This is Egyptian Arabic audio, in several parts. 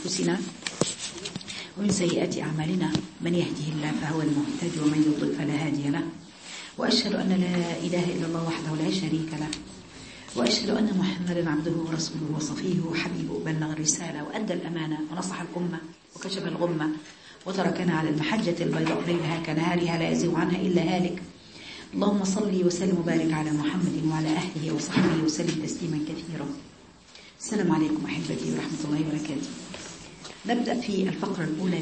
أنفسنا ومن سيئات أعمالنا من يهده الله فهو المهتد ومن يضلل فلا هادي له وأشهد أن لا إله إلا الله وحده لا شريك له وأشهد أن محمدا عبده ورسوله وصفيه وحبيبه بلغ الرسالة وأدى الأمانة ونصح الأمة وكشف الغمة وتركنا على المحجة البيضاء ليلها كنهارها لا يزيغ عنها إلا هالك اللهم صل وسلم وبارك على محمد وعلى أهله وصحبه وسلم تسليما كثيرا السلام عليكم أحبتي ورحمة الله وبركاته نبدأ في الفقرة الأولى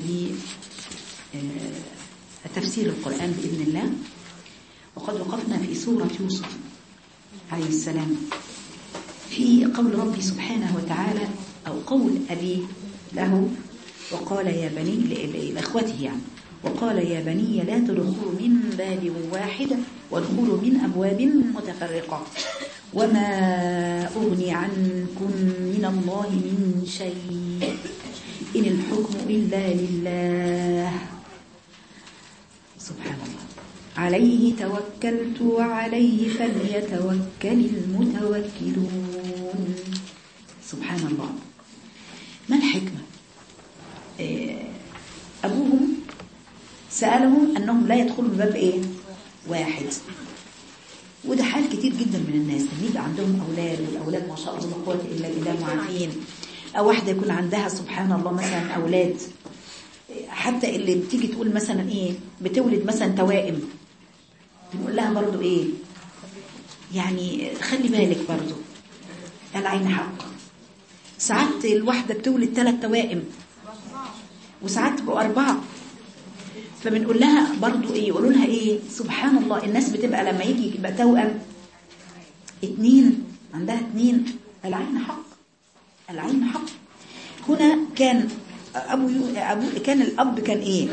بتفسير القرآن بإذن الله وقد وقفنا في سورة يوسف عليه السلام في قول ربي سبحانه وتعالى أو قول أبي له وقال يا بني لإخوته يعني وقال يا بني لا تدخلوا من باب واحد وادخلوا من أبواب متفرقة وما أغني عنكم من الله من شيء إن الحكم إلا لله سبحان الله عليه توكلت وعليه فليتوكل المتوكلون سبحان الله ما الحكمة أبوهم سألهم أنهم لا يدخلوا من باب إيه واحد وده حال كتير جدا من الناس اللي يبقى عندهم أولاد والأولاد ما شاء الله لا قوة إلا بالله معافين أو واحدة يكون عندها سبحان الله مثلا أولاد حتى اللي بتيجي تقول مثلا إيه بتولد مثلا توائم بنقول لها برضو إيه يعني خلي بالك برضو العين حق ساعات الواحدة بتولد ثلاث توائم وساعات تبقوا أربعة فبنقول لها برضو إيه يقولوا لها إيه سبحان الله الناس بتبقى لما يجي يبقى توأم اتنين عندها اتنين العين حق العين حق هنا كان أبو, أبو كان الأب كان إيه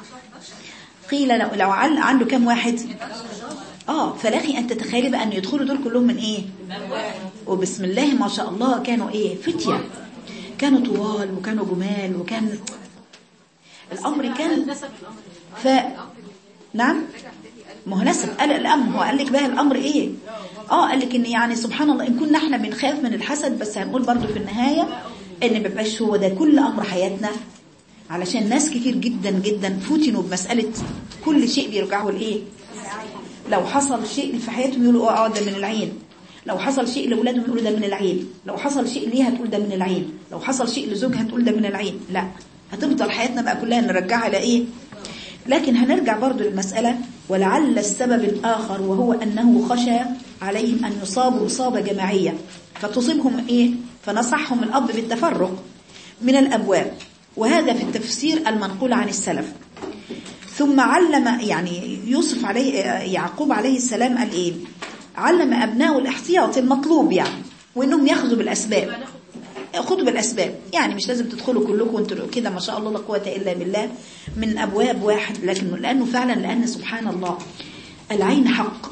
قيل لو, لو عنده كم واحد آه فلاخي أن تتخيلي بقى أن يدخلوا دول كلهم من إيه وبسم الله ما شاء الله كانوا إيه فتية كانوا طوال وكانوا جمال وكان الأمر كان ف نعم ما هو نسب قال الأمر هو قال لك بقى الأمر إيه آه قال لك إن يعني سبحان الله إن كنا إحنا بنخاف من الحسد بس هنقول برضو في النهاية إن ما بيبقاش هو ده كل أمر حياتنا علشان ناس كتير جدا جدا فتنوا بمسألة كل شيء بيرجعوا لإيه لو حصل شيء في حياتهم يقولوا اه ده من العين لو حصل شيء لأولادهم يقولوا ده من العين لو حصل شيء ليها تقول ده من العين لو حصل شيء لزوجها تقول ده من العين لا هتفضل حياتنا بقى كلها نرجعها لإيه لكن هنرجع برضو للمسألة ولعل السبب الآخر وهو أنه خشى عليهم أن يصابوا إصابة جماعية فتصيبهم إيه فنصحهم الأب بالتفرق من الأبواب وهذا في التفسير المنقول عن السلف ثم علم يعني يوسف عليه يعقوب عليه السلام قال إيه علم أبناء الاحتياط المطلوب يعني وإنهم ياخذوا بالأسباب خدوا بالأسباب يعني مش لازم تدخلوا كلكم وانتوا كده ما شاء الله لا قوة إلا بالله من أبواب واحد لكن لأنه فعلا لأن سبحان الله العين حق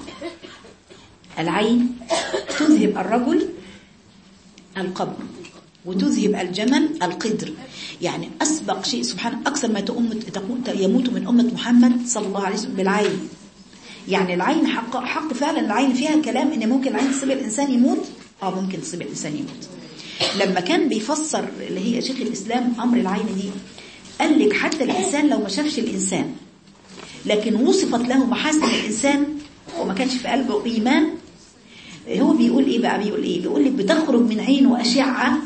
العين تذهب الرجل القبر وتذهب الجمل القدر يعني أسبق شيء سبحان أكثر ما تقوم يموت من أمة محمد صلى الله عليه وسلم بالعين يعني العين حق, حق فعلا العين فيها كلام إن ممكن العين تصيب الإنسان يموت آه ممكن تصيب الإنسان يموت لما كان بيفسر اللي هي شيخ الإسلام أمر العين دي قال لك حتى الإنسان لو ما شافش الإنسان لكن وصفت له محاسن الإنسان وما كانش في قلبه إيمان هو بيقول إيه بقى بيقول إيه بيقول لك بتخرج من عينه أشعة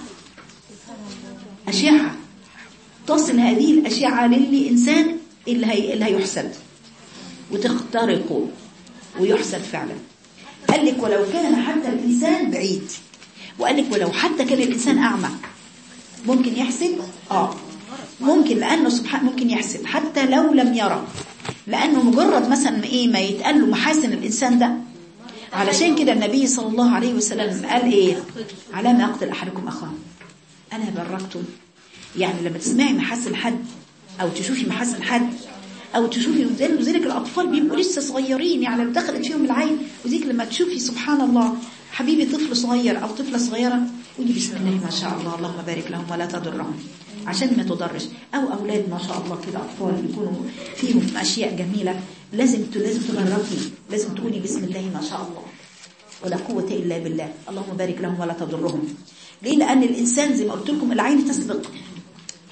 أشعة تصل هذه الأشعة للإنسان اللي, هي اللي هيحسد وتخترقه ويحسد فعلا قال لك ولو كان حتى الإنسان بعيد وقال لك ولو حتى كان الإنسان أعمى ممكن يحسد آه ممكن لأنه سبحان ممكن يحسد حتى لو لم يرى لأنه مجرد مثلا إيه ما يتقال له محاسن الإنسان ده علشان كده النبي صلى الله عليه وسلم قال إيه على ما يقتل أحدكم أخاه أنا بركته يعني لما تسمعي محاسن حد أو تشوفي محاسن حد أو تشوفي وذلك الأطفال بيبقوا لسه صغيرين يعني لو دخلت فيهم العين وذيك لما تشوفي سبحان الله حبيبي طفل صغير أو طفلة صغيرة قولي بسم الله ما شاء الله اللهم بارك لهم ولا تضرهم عشان ما تضرش أو أولاد ما شاء الله كده أطفال يكونوا فيهم أشياء جميلة لازم لازم تبركي لازم تقولي بسم الله ما شاء الله ولا قوة إلا بالله اللهم بارك لهم ولا تضرهم ليه لأن الإنسان زي ما قلت لكم العين تسبق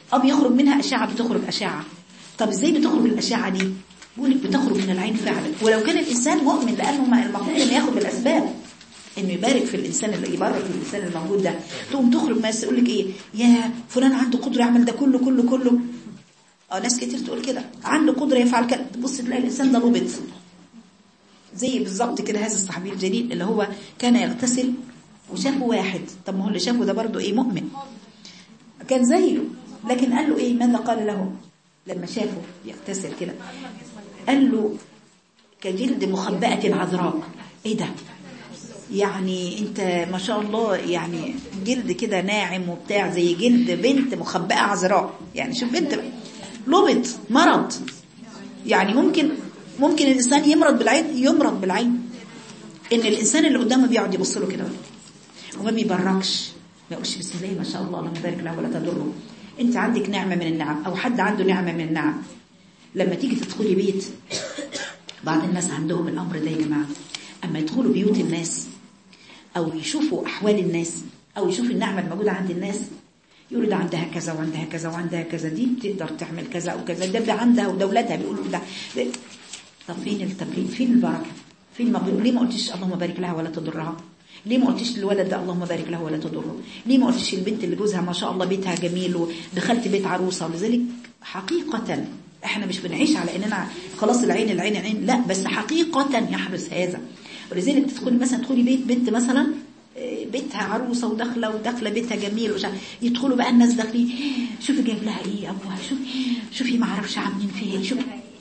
اه بيخرج منها اشعه بتخرج اشعه طب ازاي بتخرج الاشعه دي بيقول لك بتخرج من العين فعلا ولو كان الانسان مؤمن لانه ما- المفروض انه ياخد بالاسباب انه يبارك في الانسان اللي يبارك في الانسان الموجود ده تقوم تخرج ناس يقول لك ايه يا فلان عنده قدره يعمل ده كله كله كله اه ناس كتير تقول كده عنده قدره يفعل كده تبص تلاقي الانسان ده لبط زي بالظبط كده هذا الصحابي الجليل اللي هو كان يغتسل وشافه واحد طب ما هو اللي شافه ده برضه ايه مؤمن كان زيه لكن قال له ايه ماذا قال له لما شافه يغتسل كده قال له كجلد مخبأة عذراء ايه ده يعني انت ما شاء الله يعني جلد كده ناعم وبتاع زي جلد بنت مخبأة عذراء يعني شوف بنت لبط مرض يعني ممكن ممكن الانسان يمرض بالعين يمرض بالعين ان الانسان اللي قدامه بيقعد يبص له كده وما بيبركش ما يقولش بسم الله ما شاء الله اللهم بارك له ولا تضره انت عندك نعمه من النعم او حد عنده نعمه من النعم لما تيجي تدخلي بيت بعض الناس عندهم الامر ده يا جماعه اما يدخلوا بيوت الناس او يشوفوا احوال الناس او يشوفوا النعمه الموجوده عند الناس يقولوا ده عندها كذا وعندها كذا وعندها كذا دي بتقدر تعمل كذا وكذا ده, ده عندها ودولتها بيقولوا ده طب فين التبريد فين البركه فين المغفرة ليه ما قلتش اللهم بارك لها ولا تضرها ليه ما قلتش للولد ده اللهم بارك له ولا تضره ليه ما قلتش البنت اللي جوزها ما شاء الله بيتها جميل ودخلت بيت عروسه ولذلك حقيقه احنا مش بنعيش على اننا خلاص العين العين العين لا بس حقيقه يحدث هذا ولذلك تدخلي مثلا تدخلي بيت بنت مثلا آه، بيتها عروسه وداخله وداخله بيتها جميل وش يدخلوا بقى الناس داخلين شوفي جايب لها ايه ابوها شوفي شوفي ما اعرفش عاملين فيها ايه شوفي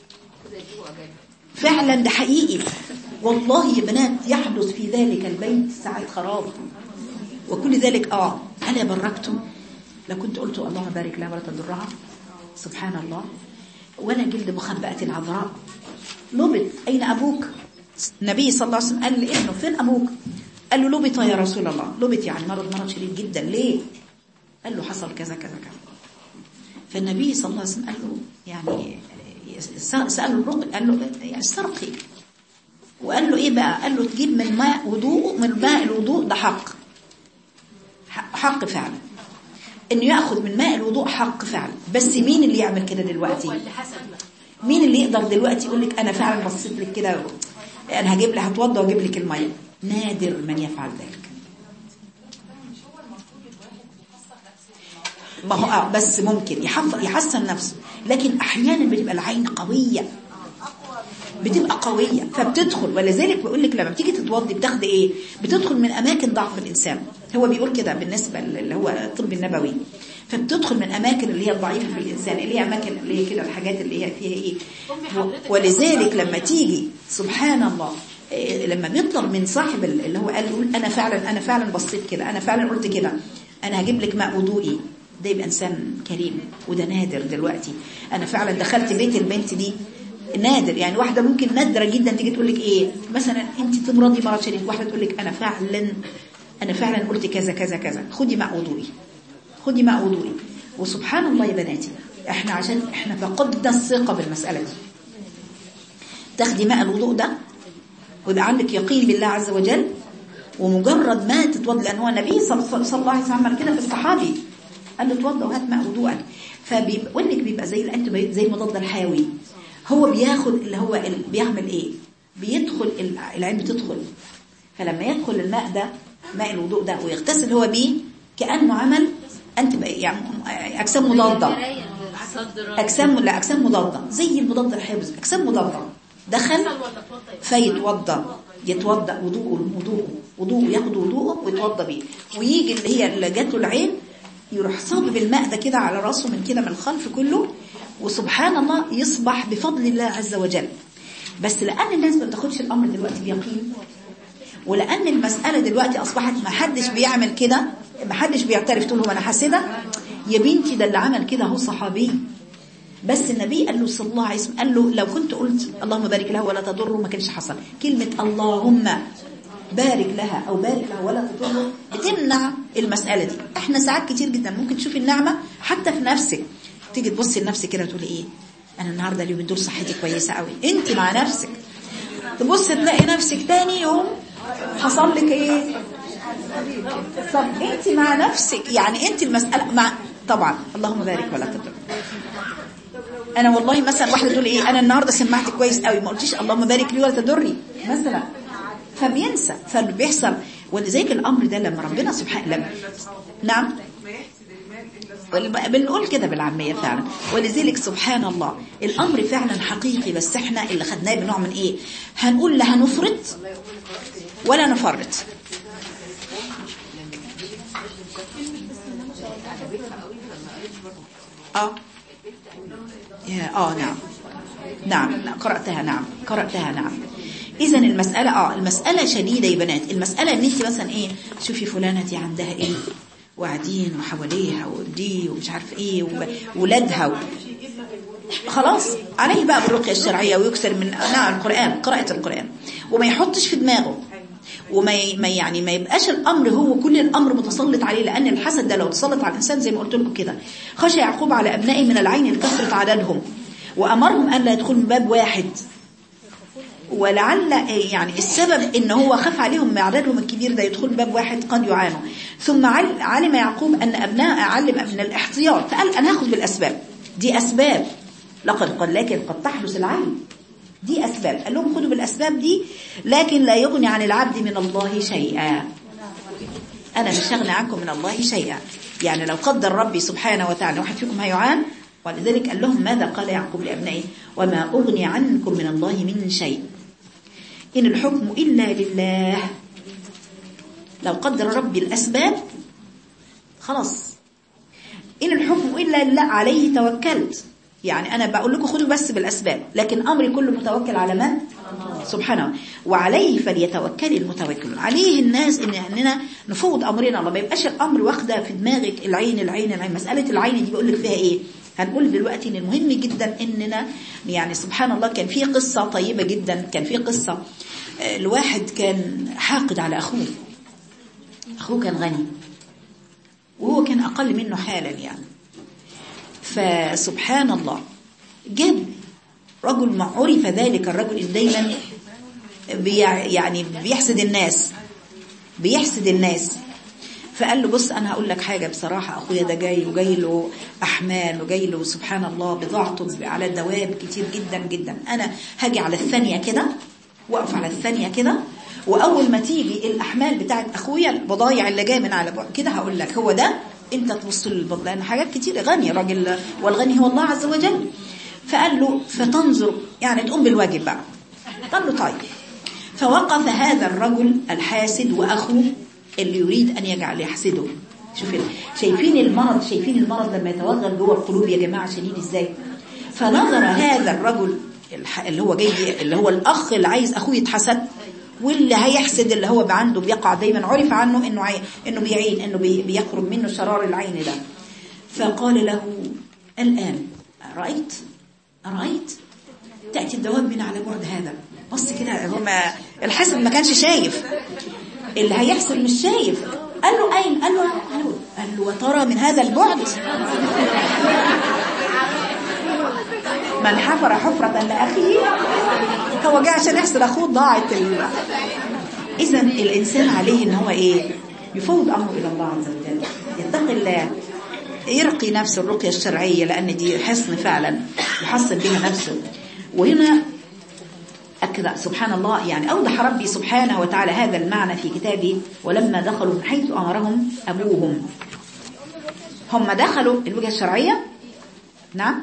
فعلا ده حقيقي والله يا بنات يحدث في ذلك البيت ساعة خراب وكل ذلك اه ألا بركتم لو كنت قلت اللهم بارك لها ولا تضرها سبحان الله ولا جلد مخبأة عذراء لبط أين أبوك النبي صلى الله عليه وسلم قال لابنه فين أبوك قال له لبط يا رسول الله لبط يعني مرض مرض شديد جدا ليه قال له حصل كذا كذا كذا فالنبي صلى الله عليه وسلم قال له يعني سأله الرقي قال له يعني استرقي وقال له ايه بقى قال له تجيب من ماء وضوء من ماء الوضوء ده حق حق حق فعلا انه ياخذ من ماء الوضوء حق فعلا بس مين اللي يعمل كده دلوقتي مين اللي يقدر دلوقتي يقول لك انا فعلا بصيت لك كده انا هجيب لك هتوضى واجيب لك الميه نادر من يفعل ذلك ما هو آه بس ممكن يحف- يحسن نفسه لكن احيانا بتبقى العين قويه بتبقى قوية فبتدخل ولذلك بقول لك لما بتيجي تتوضي بتاخد ايه بتدخل من اماكن ضعف الانسان هو بيقول كده بالنسبة اللي هو الطب النبوي فبتدخل من اماكن اللي هي الضعيفة في الانسان اللي هي اماكن اللي هي كده الحاجات اللي هي فيها ايه و- ولذلك لما تيجي سبحان الله إيه، لما بيطلب من صاحب ال- اللي هو قال يقول انا فعلا انا فعلا بصيت كده انا فعلا قلت كده انا هجيب لك ماء وضوئي ده يبقى انسان كريم وده نادر دلوقتي انا فعلا دخلت بيت البنت دي نادر يعني واحده ممكن نادره جدا تيجي تقول لك ايه مثلا انت تمرضي مرض شديد واحده تقول لك انا فعلا انا فعلا قلت كذا كذا كذا خدي ماء وضوئي خدي ماء وضوئي وسبحان الله يا بناتي احنا عشان احنا فقدنا الثقه بالمساله دي تاخدي ماء الوضوء ده ويبقى عندك يقين بالله عز وجل ومجرد ما تتوضا لان هو النبي صلى صلى الله عليه وسلم عمل كده في الصحابي قال له اتوضا وهات ماء وضوءك فبيقول لك بيبقى زي الانتي زي المضاد الحيوي هو بياخد اللي هو ال- بيعمل ايه بيدخل ال- العين بتدخل فلما يدخل الماء ده ماء الوضوء ده ويغتسل هو بيه كانه عمل انت يعني اجسام مضاده اجسام لا اجسام مضاده زي المضاد الحيوي بالظبط، اجسام مضاده دخل فيتوضا يتوضا وضوءه وضوءه وضوءه ياخد وضوءه ويتوضا بيه ويجي اللي هي اللي جات له العين يروح صابب الماء ده كده على راسه من كده من الخلف كله وسبحان الله يصبح بفضل الله عز وجل بس لان الناس ما بتاخدش الامر دلوقتي بيقين ولان المساله دلوقتي اصبحت ما حدش بيعمل كده ما حدش بيعترف تقول هو انا حاسده يا بنتي ده اللي عمل كده هو صحابي بس النبي قال له صلى الله عليه وسلم قال له لو كنت قلت اللهم بارك له ولا تضره ما كانش حصل كلمة اللهم بارك لها أو بارك له ولا تضره بتمنع المسألة دي احنا ساعات كتير جدا ممكن تشوفي النعمة حتى في نفسك تيجي تبصي لنفسك كده وتقولي ايه انا النهارده اليومين دول صحتي كويسة قوي انت مع نفسك تبص تلاقي نفسك تاني يوم حصل لك ايه طب انت مع نفسك يعني انت المسألة مع طبعا اللهم بارك ولا تضر انا والله مثلا واحده تقول ايه انا النهارده سمعت كويس قوي ما قلتيش اللهم بارك لي ولا تضري مثلا فبينسى فبيحصل ولذلك الامر ده لما ربنا سبحانه لما نعم بنقول كده بالعاميه فعلا ولذلك سبحان الله الامر فعلا حقيقي بس احنا اللي خدناه بنوع من ايه هنقول لا هنفرط ولا نفرط اه يا اه نعم نعم لا قرأتها نعم قرأتها نعم اذا المسألة اه المسألة شديدة يا بنات المسألة ان انت مثلا ايه شوفي فلانة دي عندها ايه وقاعدين وحواليها ودي ومش عارف ايه وولادها و... خلاص عليه بقى بالرقية الشرعية ويكسر من نعم القرآن قراءة القرآن وما يحطش في دماغه وما ما يعني ما يبقاش الامر هو كل الامر متسلط عليه لان الحسد ده لو تسلط على الانسان زي ما قلت لكم كده خشى يعقوب على ابنائه من العين لكثره عددهم وامرهم ان لا يدخلوا من باب واحد ولعل يعني السبب ان هو خاف عليهم من عددهم الكبير ده يدخل باب واحد قد يعانوا ثم علم يعقوب ان ابناء علم من الاحتياط فقال انا هاخذ بالاسباب دي اسباب لقد قال لكن قد تحدث العين دي أسباب قال لهم خدوا بالأسباب دي لكن لا يغني عن العبد من الله شيئا أنا مش هغني عنكم من الله شيئا يعني لو قدر ربي سبحانه وتعالى واحد فيكم هيعان ولذلك قال لهم ماذا قال يعقوب لأبنائه وما أغني عنكم من الله من شيء إن الحكم إلا لله لو قدر ربي الأسباب خلاص إن الحكم إلا لله عليه توكلت يعني أنا بقول لكم خدوا بس بالأسباب لكن أمري كله متوكل على من؟ سبحانه وعليه فليتوكل المتوكلون عليه الناس إن أننا نفوض أمرنا الله ما يبقاش الأمر واخده في دماغك العين العين العين مسألة العين دي بقول لك فيها إيه؟ هنقول دلوقتي ان المهم جدا اننا يعني سبحان الله كان في قصة طيبة جدا كان في قصة الواحد كان حاقد على أخوه أخوه كان غني وهو كان أقل منه حالا يعني فسبحان الله جاب رجل ما عرف ذلك الرجل دايما يعني بيحسد الناس بيحسد الناس فقال له بص انا هقول لك حاجه بصراحه اخويا ده جاي وجاي له احمال وجاي له سبحان الله بضاعته على الدواب كتير جدا جدا انا هاجي على الثانيه كده واقف على الثانيه كده واول ما تيجي الاحمال بتاعت اخويا البضايع اللي جايه من على بعد كده هقول لك هو ده انت تبص للبض لان حاجات كتير غني راجل والغني هو الله عز وجل فقال له فتنظر يعني تقوم بالواجب بقى قال له طيب فوقف هذا الرجل الحاسد واخوه اللي يريد ان يجعل يحسده شوف شايفين المرض شايفين المرض لما يتوغل جوه القلوب يا جماعه شديد ازاي فنظر هذا الرجل اللي هو جاي اللي هو الاخ اللي عايز اخوه يتحسد واللي هيحسد اللي هو عنده بيقع دايما عرف عنه انه عي... انه بيعين انه بي... بيخرج منه شرار العين ده فقال له الان رايت ارايت تاتي الدواب من على بعد هذا بص كده هو ما الحاسد ما كانش شايف اللي هيحسد مش شايف قال له اين قال له قال له وترى من هذا البعد من حفر حفرة لأخيه هو جاء عشان يحصل أخوه ضاعت ال... إذا الإنسان عليه إن هو إيه يفوض أمره إلى الله عز وجل يتقي الله يرقي نفسه الرقية الشرعية لأن دي حصن فعلا يحصن بها نفسه وهنا أكذا سبحان الله يعني أوضح ربي سبحانه وتعالى هذا المعنى في كتابه ولما دخلوا من حيث أمرهم أبوهم هم دخلوا الوجهة الشرعية نعم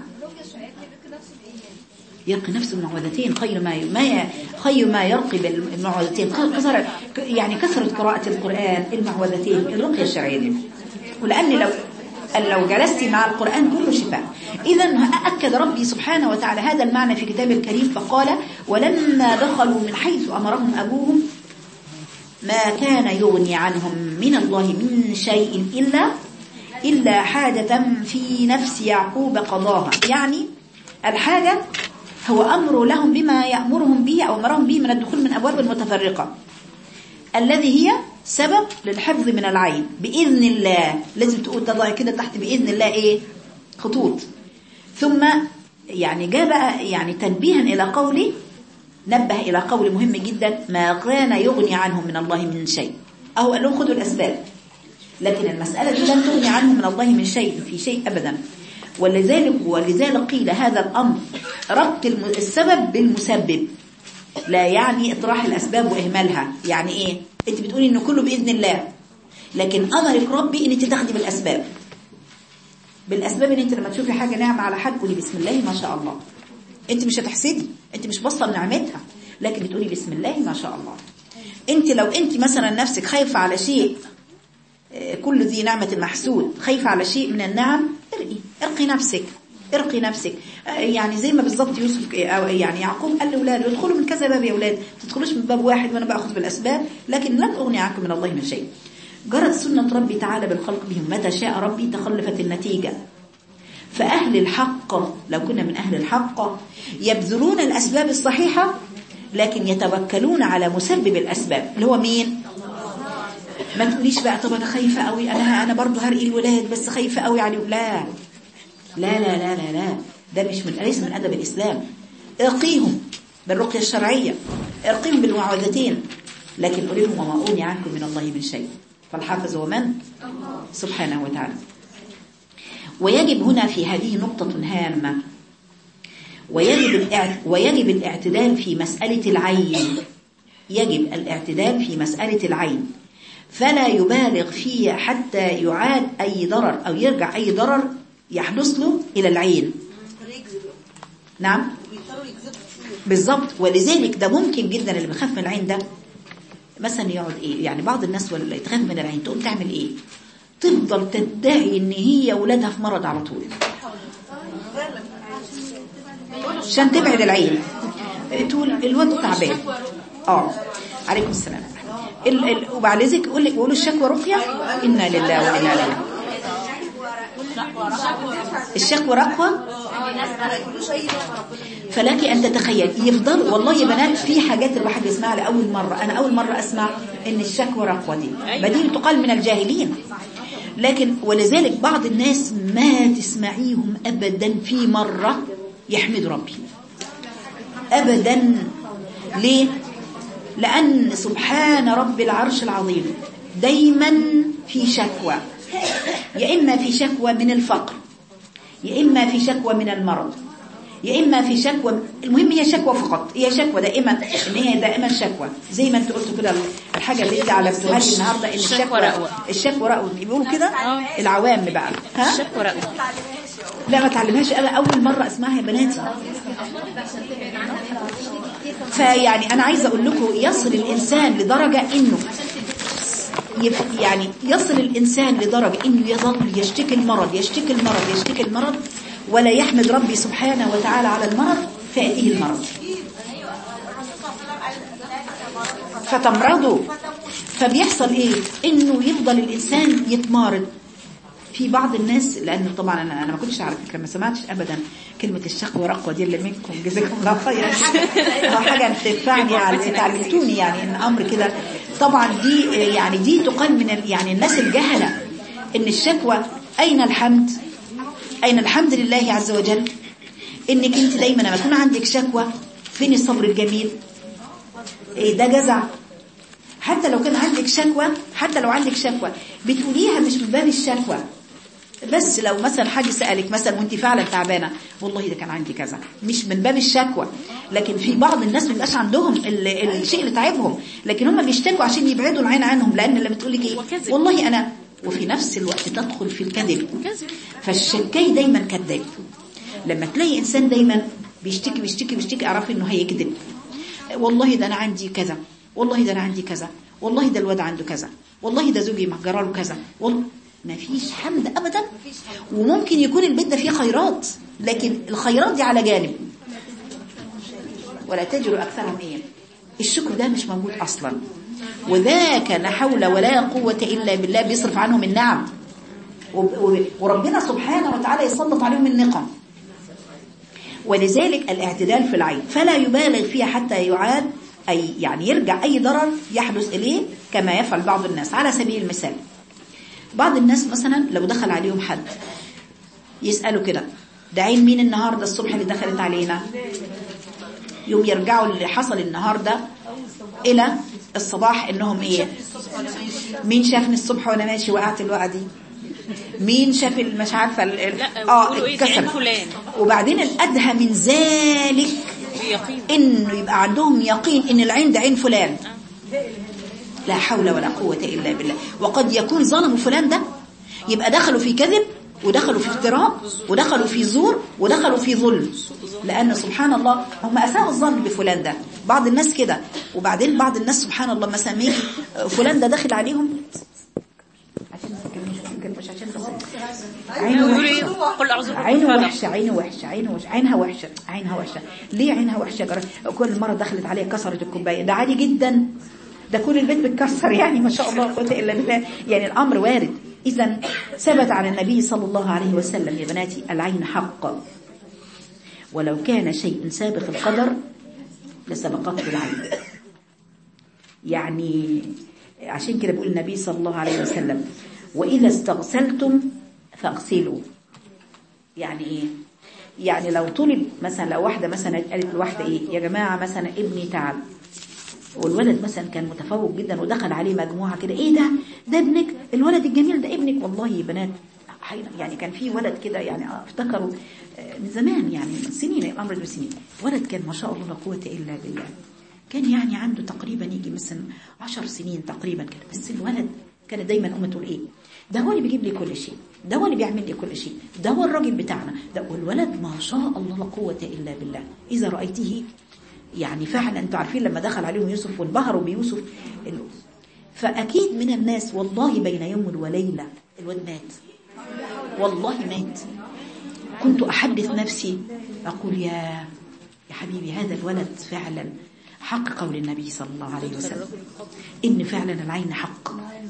يرقي نفسه بالمعوذتين خير ما ما خير ما يرقي بالمعوذتين كثرة يعني كثرة قراءة القرآن المعوذتين الرقية الشرعية دي ولأن لو لو جلست مع القرآن كله شفاء إذا أكد ربي سبحانه وتعالى هذا المعنى في كتاب الكريم فقال ولما دخلوا من حيث أمرهم أبوهم ما كان يغني عنهم من الله من شيء إلا إلا حاجة في نفس يعقوب قضاها يعني الحاجة هو أمر لهم بما يأمرهم به أو أمرهم به من الدخول من أبواب متفرقة الذي هي سبب للحفظ من العين بإذن الله لازم تقول تضع كده تحت بإذن الله إيه خطوط ثم يعني جاء بقى يعني تنبيها إلى قولي نبه إلى قول مهم جدا ما كان يغني عنهم من الله من شيء أو قال لهم خذوا الأسباب لكن المسألة دي لن تغني عنه من الله من شيء في شيء أبدا ولذلك ولذلك قيل هذا الأمر ربط الم- السبب بالمسبب لا يعني اطراح الأسباب وإهمالها يعني إيه أنت بتقولي إنه كله بإذن الله لكن أمرك ربي إن أنت تاخدي بالأسباب بالأسباب إن أنت لما تشوفي حاجة نعمة على حد قولي بسم الله ما شاء الله أنت مش هتحسدي أنت مش باصه لنعمتها لكن بتقولي بسم الله ما شاء الله أنت لو أنت مثلا نفسك خايفة على شيء آه، كل ذي نعمة محسود خايفة على شيء من النعم ارقي ارقي نفسك ارقي نفسك آه، يعني زي ما بالظبط يوسف آه، أو يعني يعقوب قال لاولاده ادخلوا من كذا باب يا اولاد ما تدخلوش من باب واحد وانا باخذ بالاسباب لكن لن اغني عنكم من الله من شيء جرت سنة ربي تعالى بالخلق بهم متى شاء ربي تخلفت النتيجة فأهل الحق لو كنا من أهل الحق يبذلون الأسباب الصحيحة لكن يتوكلون على مسبب الأسباب اللي هو مين؟ ما تقوليش بقى طب أنا خايفة قوي أنا أنا برضه هرقي الولاد بس خايفة قوي علي لا لا لا لا لا لا ده مش من ليس من أدب الإسلام ارقيهم بالرقية الشرعية ارقيهم بالمعوذتين لكن قولي لهم وما أغني عنكم من الله من شيء فالحافظ هو من؟ سبحانه وتعالى ويجب هنا في هذه نقطة هامة ويجب الاعت... ويجب الاعتدال في مسألة العين يجب الاعتدال في مسألة العين فلا يبالغ فيه حتى يعاد أي ضرر أو يرجع أي ضرر يحدث له إلى العين نعم بالضبط ولذلك ده ممكن جدا اللي بيخاف من العين ده مثلا يقعد ايه يعني بعض الناس ولا تخاف من العين تقوم تعمل ايه تفضل تدعي ان هي ولادها في مرض على طول عشان تبعد العين تقول الواد تعبان اه عليكم السلام ال ال وبعد ذلك يقول لك يقولوا الشكوى رقيه انا لله وانا اليه الشكوى رقوة فلك أن تتخيل يفضل والله يا بنات في حاجات الواحد يسمعها لأول مرة أنا أول مرة أسمع إن الشكوى رقوة دي بديل تقال من الجاهلين لكن ولذلك بعض الناس ما تسمعيهم أبدا في مرة يحمد ربي أبدا ليه لأن سبحان رب العرش العظيم دايما في شكوى يا إما في شكوى من الفقر يا إما في شكوى من المرض يا إما في شكوى المهم هي شكوى فقط هي شكوى دائما إن هي دائما شكوى زي ما أنت قلت كده الحاجة اللي أنت علمتوها لي النهاردة إن الشكوى رقوة. الشكوى رقوة بيقولوا كده العوام بقى ها الشكوى رقوة لا ما تعلمهاش أنا أول مرة أسمعها يا بناتي فيعني أنا عايزة أقول لكم يصل الإنسان لدرجة إنه يف- يعني يصل الإنسان لدرجة إنه يظل يشتكي المرض يشتكي المرض يشتكي المرض ولا يحمد ربي سبحانه وتعالى على المرض فيأتيه المرض فتمرضوا فبيحصل ايه انه يفضل الانسان يتمارض في بعض الناس لانه طبعا انا انا ما كنتش على فكره ما سمعتش ابدا كلمه الشقوى رقوه دي اللي منكم جزاكم الله خير آه، حاجه تنفعني على تعلمتوني يعني ان امر كده طبعا دي آه، يعني دي تقال من ال- يعني الناس الجهله ان الشكوى اين الحمد اين الحمد لله عز وجل انك انت دايما لما يكون عندك شكوى فين الصبر الجميل إيه ده جزع حتى لو كان عندك شكوى حتى لو عندك شكوى بتقوليها مش من باب الشكوى بس لو مثلا حد سألك مثلا وانت فعلا تعبانة والله ده كان عندي كذا مش من باب الشكوى لكن في بعض الناس ما بيبقاش عندهم ال- الشيء اللي تعبهم لكن هم بيشتكوا عشان يبعدوا العين عنهم لان لما تقول لك ايه وكذب. والله انا وفي نفس الوقت تدخل في الكذب كذب فالشكاي دايما كذاب لما تلاقي انسان دايما بيشتكي بيشتكي بيشتكي اعرفي انه هيكذب والله ده انا عندي كذا والله ده انا عندي كذا والله ده الواد عنده كذا والله ده زوجي مهجره له كذا والله ما فيش حمد ابدا وممكن يكون البيت ده فيه خيرات لكن الخيرات دي على جانب ولا تجر اكثرهم ايه الشكر ده مش موجود اصلا وذاك لا حول ولا قوه الا بالله بيصرف عنهم النعم وب- وب- وربنا سبحانه وتعالى يسلط عليهم النقم ولذلك الاعتدال في العين فلا يبالغ فيها حتى يعاد أي يعني يرجع أي ضرر يحدث إليه كما يفعل بعض الناس على سبيل المثال بعض الناس مثلا لو دخل عليهم حد يسألوا كده ده عين مين النهاردة الصبح اللي دخلت علينا يوم يرجعوا اللي حصل النهاردة الى الصباح انهم ايه مين شافني الصبح وانا ماشي وقعت الوقعه دي مين شاف ال- مش عارفه ال- ال- لا اه بيقولوا ايه زي عين اتكسر فلان وبعدين الادهى من ذلك بيقين انه يبقى عندهم يقين ان العين ده عين فلان لا حول ولا قوة إلا بالله وقد يكون ظلموا فلان ده يبقى دخلوا في كذب ودخلوا في افتراء ودخلوا في زور ودخلوا في ظلم لأن سبحان الله هم أساءوا الظن بفلان ده بعض الناس كده وبعدين بعض الناس سبحان الله مثلا يجي فلان ده داخل عليهم عشان ما تتكلموش- مش عشان بس عينه بيقولوا ايه وحشة. قل اعوذ برب عينه الفلق. وحشة عينه وحشة عينه وحشة عينها وحشة عينها وحشة ليه عينها وحشة جرى كل مرة دخلت عليها كسرت الكوباية ده عادي جدا ده كل البيت بتكسر يعني ما شاء الله لا قوة إلا بالله يعني الأمر وارد إذا ثبت عن النبي صلى الله عليه وسلم يا بناتي العين حق ولو كان شيء سابق القدر لسبقته العين يعني عشان كده بيقول النبي صلى الله عليه وسلم وإذا استغسلتم فاغسلوا يعني ايه يعني لو طلب مثلا لو واحده مثلا قالت لواحده ايه يا جماعه مثلا ابني تعب والولد مثلا كان متفوق جدا ودخل عليه مجموعه كده ايه ده ده ابنك الولد الجميل ده ابنك والله يا بنات حين- يعني كان في ولد كده يعني افتكروا آه، من زمان يعني من سنين الامر ده من سنين ولد كان ما شاء الله لا قوه الا بالله كان يعني عنده تقريبا يجي مثلا عشر سنين تقريبا كده بس الولد كانت دايما امه تقول ايه ده هو اللي بيجيب لي كل شيء ده هو اللي بيعمل لي كل شيء ده هو الراجل بتاعنا ده والولد ما شاء الله لا قوه الا بالله اذا رايته يعني فعلا انتوا عارفين لما دخل عليهم يوسف وانبهروا بيوسف ال- فاكيد من الناس والله بين يوم وليله الواد مات والله مات كنت احدث نفسي اقول يا يا حبيبي هذا الولد فعلا حق قول النبي صلى الله عليه وسلم ان فعلا العين حق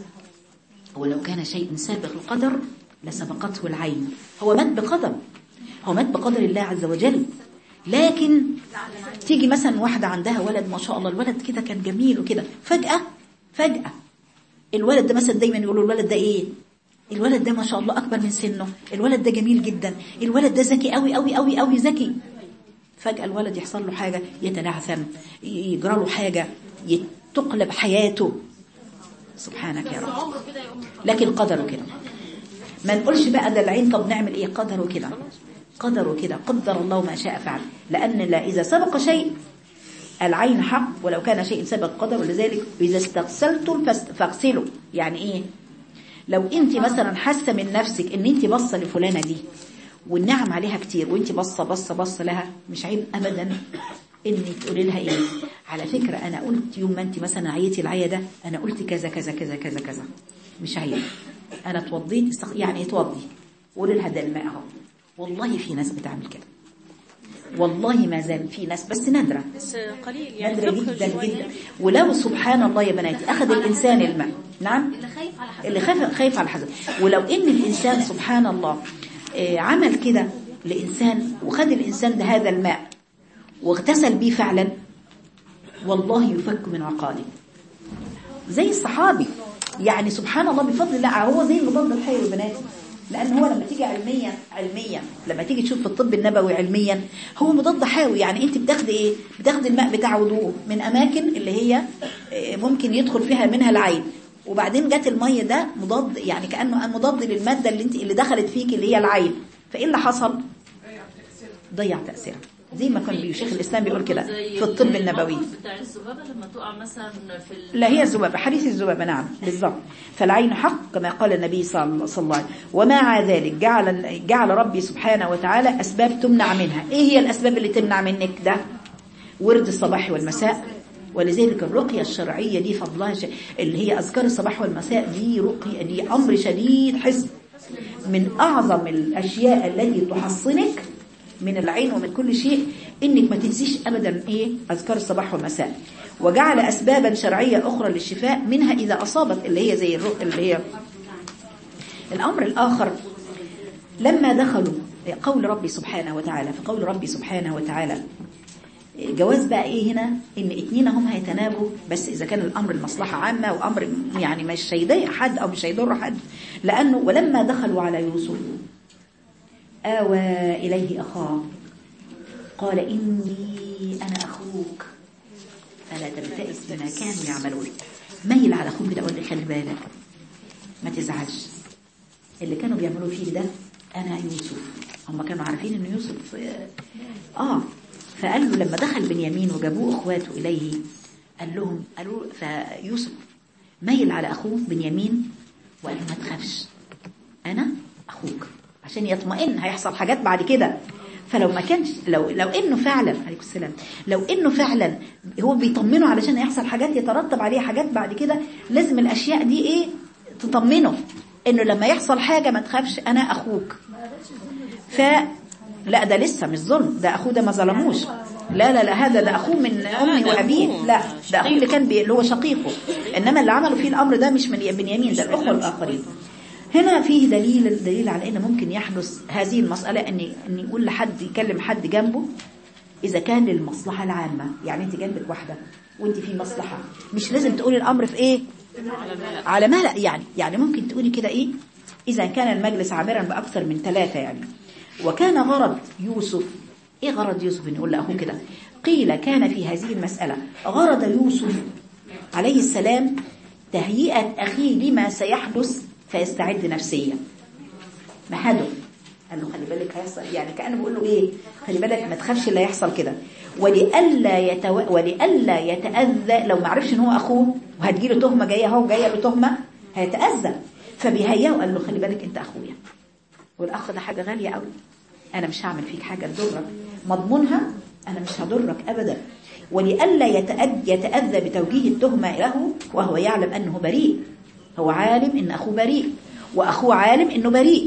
ولو كان شيء سابق القدر لسبقته العين هو مات بقدر هو مات بقدر الله عز وجل لكن تيجي مثلا واحدة عندها ولد ما شاء الله الولد كده كان جميل وكده فجأة فجأة الولد ده مثلا دايما يقولوا الولد ده ايه الولد ده ما شاء الله اكبر من سنه الولد ده جميل جدا الولد ده ذكي قوي قوي قوي قوي ذكي فجأة الولد يحصل له حاجة يتنعثم يجرى له حاجة تقلب حياته سبحانك يا رب لكن قدره كده ما نقولش بقى ده العين طب نعمل ايه قدره كده قدره كده قدر الله ما شاء فعل لأن لا إذا سبق شيء العين حق ولو كان شيء سبق قدر ولذلك إذا استغسلتم فاست- فاغسلوا يعني إيه لو أنت مثلا حاسة من نفسك أن أنت بصة لفلانة دي والنعم عليها كتير وأنت بصة بصة بصة لها مش عيب أبدا انك تقولي لها ايه على فكرة انا قلت يوم ما انت مثلا عيتي العيا ده انا قلت كذا كذا كذا كذا كذا مش عيب انا اتوضيت استخ... يعني اتوضي قولي لها ده الماء اهو والله في ناس بتعمل كده والله ما زال في ناس بس نادرة بس قليل يعني نادرة فقه جدا شوية. جدا ولو سبحان الله يا بناتي أخذ الإنسان الماء نعم اللي خايف خايف على الحزن ولو إن الإنسان سبحان الله آه، عمل كده لإنسان وخد الإنسان ده هذا الماء واغتسل به فعلا والله يفك من عقاله زي الصحابي يعني سبحان الله بفضل الله هو زي المضاد الحيوي يا بناتي لان هو لما تيجي علميا علميا لما تيجي تشوف في الطب النبوي علميا هو مضاد حيوي يعني انت بتاخدي ايه بتاخدي الماء بتاع وضوء من اماكن اللي هي آه، ممكن يدخل فيها منها العين وبعدين جت الميه ده مضاد يعني كانه مضاد للماده اللي انت اللي دخلت فيك اللي هي العين فايه اللي حصل ضيع تاثيرها زي ما كان بي- شيخ الاسلام بيقول كده زي في الطب الموقف النبوي بتاع الذبابة لما تقع مثلا في ال... لا هي الذبابة حديث الذبابة نعم بالضبط فالعين حق كما قال النبي صلى صلى الله عليه وسلم ومع ذلك جعل جعل ربي سبحانه وتعالى أسباب تمنع منها إيه هي الأسباب اللي تمنع منك ده ورد الصباح والمساء ولذلك الرقية الشرعية دي فضلها ش... اللي هي أذكار الصباح والمساء دي رقية دي أمر شديد حسن من أعظم الأشياء التي تحصنك من العين ومن كل شيء إنك ما تنسيش أبدا إيه أذكار الصباح والمساء وجعل أسبابا شرعية أخرى للشفاء منها إذا أصابت اللي هي زي الرق اللي هي الأمر الآخر لما دخلوا قول ربي سبحانه وتعالى فقول ربي سبحانه وتعالى جواز بقى ايه هنا ان اتنين هم هيتنابوا بس اذا كان الامر المصلحة عامة وامر يعني مش هيضايق حد او مش هيضر حد لانه ولما دخلوا على يوسف آوى إليه أخاه قال إني أنا أخوك فلا فلا تبتئس بما كانوا يعملون ميل على اخوك كده قول لي خلي بالك ما تزعلش اللي كانوا بيعملوا فيه ده انا يوسف هم كانوا عارفين ان يوسف اه, آه فقال له لما دخل بنيامين وجابوه اخواته اليه قال لهم قالوا فيوسف ميل على اخوه بنيامين وقال له ما تخافش انا اخوك عشان يطمئن هيحصل حاجات بعد كده فلو ما كانش لو لو انه فعلا عليكم السلام لو انه فعلا هو بيطمنه علشان هيحصل حاجات يترتب عليها حاجات بعد كده لازم الاشياء دي ايه تطمنه انه لما يحصل حاجه ما تخافش انا اخوك ف لا ده لسه مش ظلم ده اخوه ده ما ظلموش لا لا لا هذا ده اخوه من امي ده وابيه أخوه. لا ده اخوه اللي كان بي... اللي هو شقيقه انما اللي عملوا فيه الامر ده مش من بنيامين ده الاخوه الاخرين هنا فيه دليل دليل على ان ممكن يحدث هذه المساله ان ان يقول لحد يكلم حد جنبه اذا كان للمصلحه العامه يعني انت جنبك واحده وانت في مصلحه مش لازم تقولي الامر في ايه على ملأ يعني يعني ممكن تقولي كده ايه اذا كان المجلس عامرا باكثر من ثلاثه يعني وكان غرض يوسف ايه غرض يوسف ان يقول لاخوه كده قيل كان في هذه المساله غرض يوسف عليه السلام تهيئه اخيه لما سيحدث فيستعد نفسيا مهده قال له خلي بالك هيحصل يعني كانه بيقول له ايه خلي بالك ما تخافش اللي هيحصل كده ولئلا يتو... ولئلا يتاذى لو ما عرفش ان هو اخوه وهتجيله تهمه جايه اهو جايه له تهمه هيتاذى فبيهيئه قال له خلي بالك انت اخويا والاخ ده حاجه غاليه قوي انا مش هعمل فيك حاجه تضرك مضمونها انا مش هضرك ابدا ولئلا يتأذى, يتأذى بتوجيه التهمة له وهو يعلم أنه بريء هو عالم أن أخوه بريء وأخوه عالم أنه بريء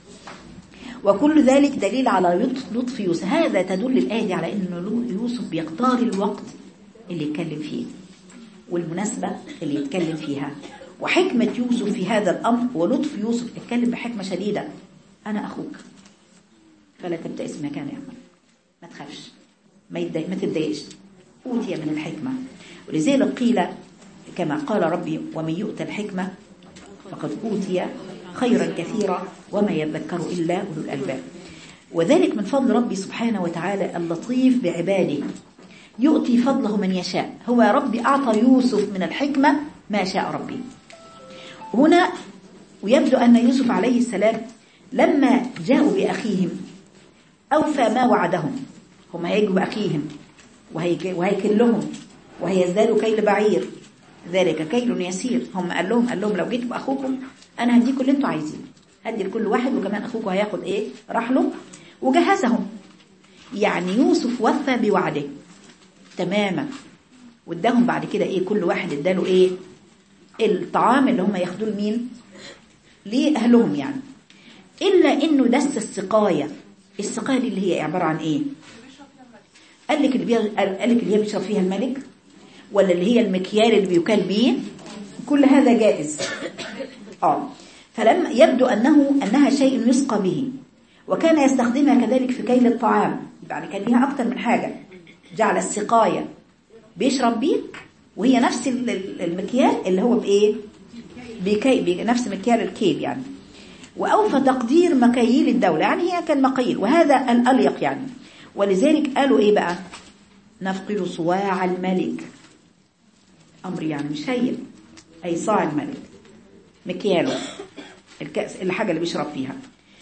وكل ذلك دليل على لطف يوسف هذا تدل الآية دي على أن يوسف بيختار الوقت اللي يتكلم فيه والمناسبة اللي يتكلم فيها وحكمة يوسف في هذا الأمر ولطف يوسف اتكلم بحكمة شديدة أنا أخوك فلا تبتئس ما كان يعمل ما تخافش ما, يتضايق ما تتضايقش أوتي من الحكمة ولذلك قيل كما قال ربي ومن يؤتى الحكمة فقد أوتي خيرا كثيرا وما يذكر إلا أولو الألباب وذلك من فضل ربي سبحانه وتعالى اللطيف بعباده يؤتي فضله من يشاء هو ربي أعطى يوسف من الحكمة ما شاء ربي هنا ويبدو أن يوسف عليه السلام لما جاءوا بأخيهم أوفى ما وعدهم هم هيجوا بأخيهم وهيكلهم وهيزدادوا كيل بعير ذلك كيل يسير هم قال لهم قال لهم لو جيتوا بأخوكم أنا هديكم اللي انتوا عايزينه هدي لكل واحد وكمان أخوكم هياخد إيه رحله وجهزهم يعني يوسف وفى بوعده تماما واداهم بعد كده ايه كل واحد اداله ايه الطعام اللي هم ياخدوه لمين لاهلهم يعني الا انه دس السقايه السقايه دي اللي هي عباره عن ايه قال لك اللي بي... قال لك اللي هي بيشرب فيها الملك ولا اللي هي المكيال اللي بيكال بيه كل هذا جائز اه فلما يبدو انه انها شيء يسقى به وكان يستخدمها كذلك في كيل الطعام يعني كان ليها اكتر من حاجه جعل السقايه بيشرب بيه وهي نفس المكيال اللي هو بايه بكي بنفس مكيال الكيل يعني واوفى تقدير مكاييل الدوله يعني هي كان مقاييل وهذا الاليق يعني ولذلك قالوا ايه بقى نفقد صواع الملك امر يعني مش هين اي صاع الملك مكياله الكأس الحاجه اللي بيشرب فيها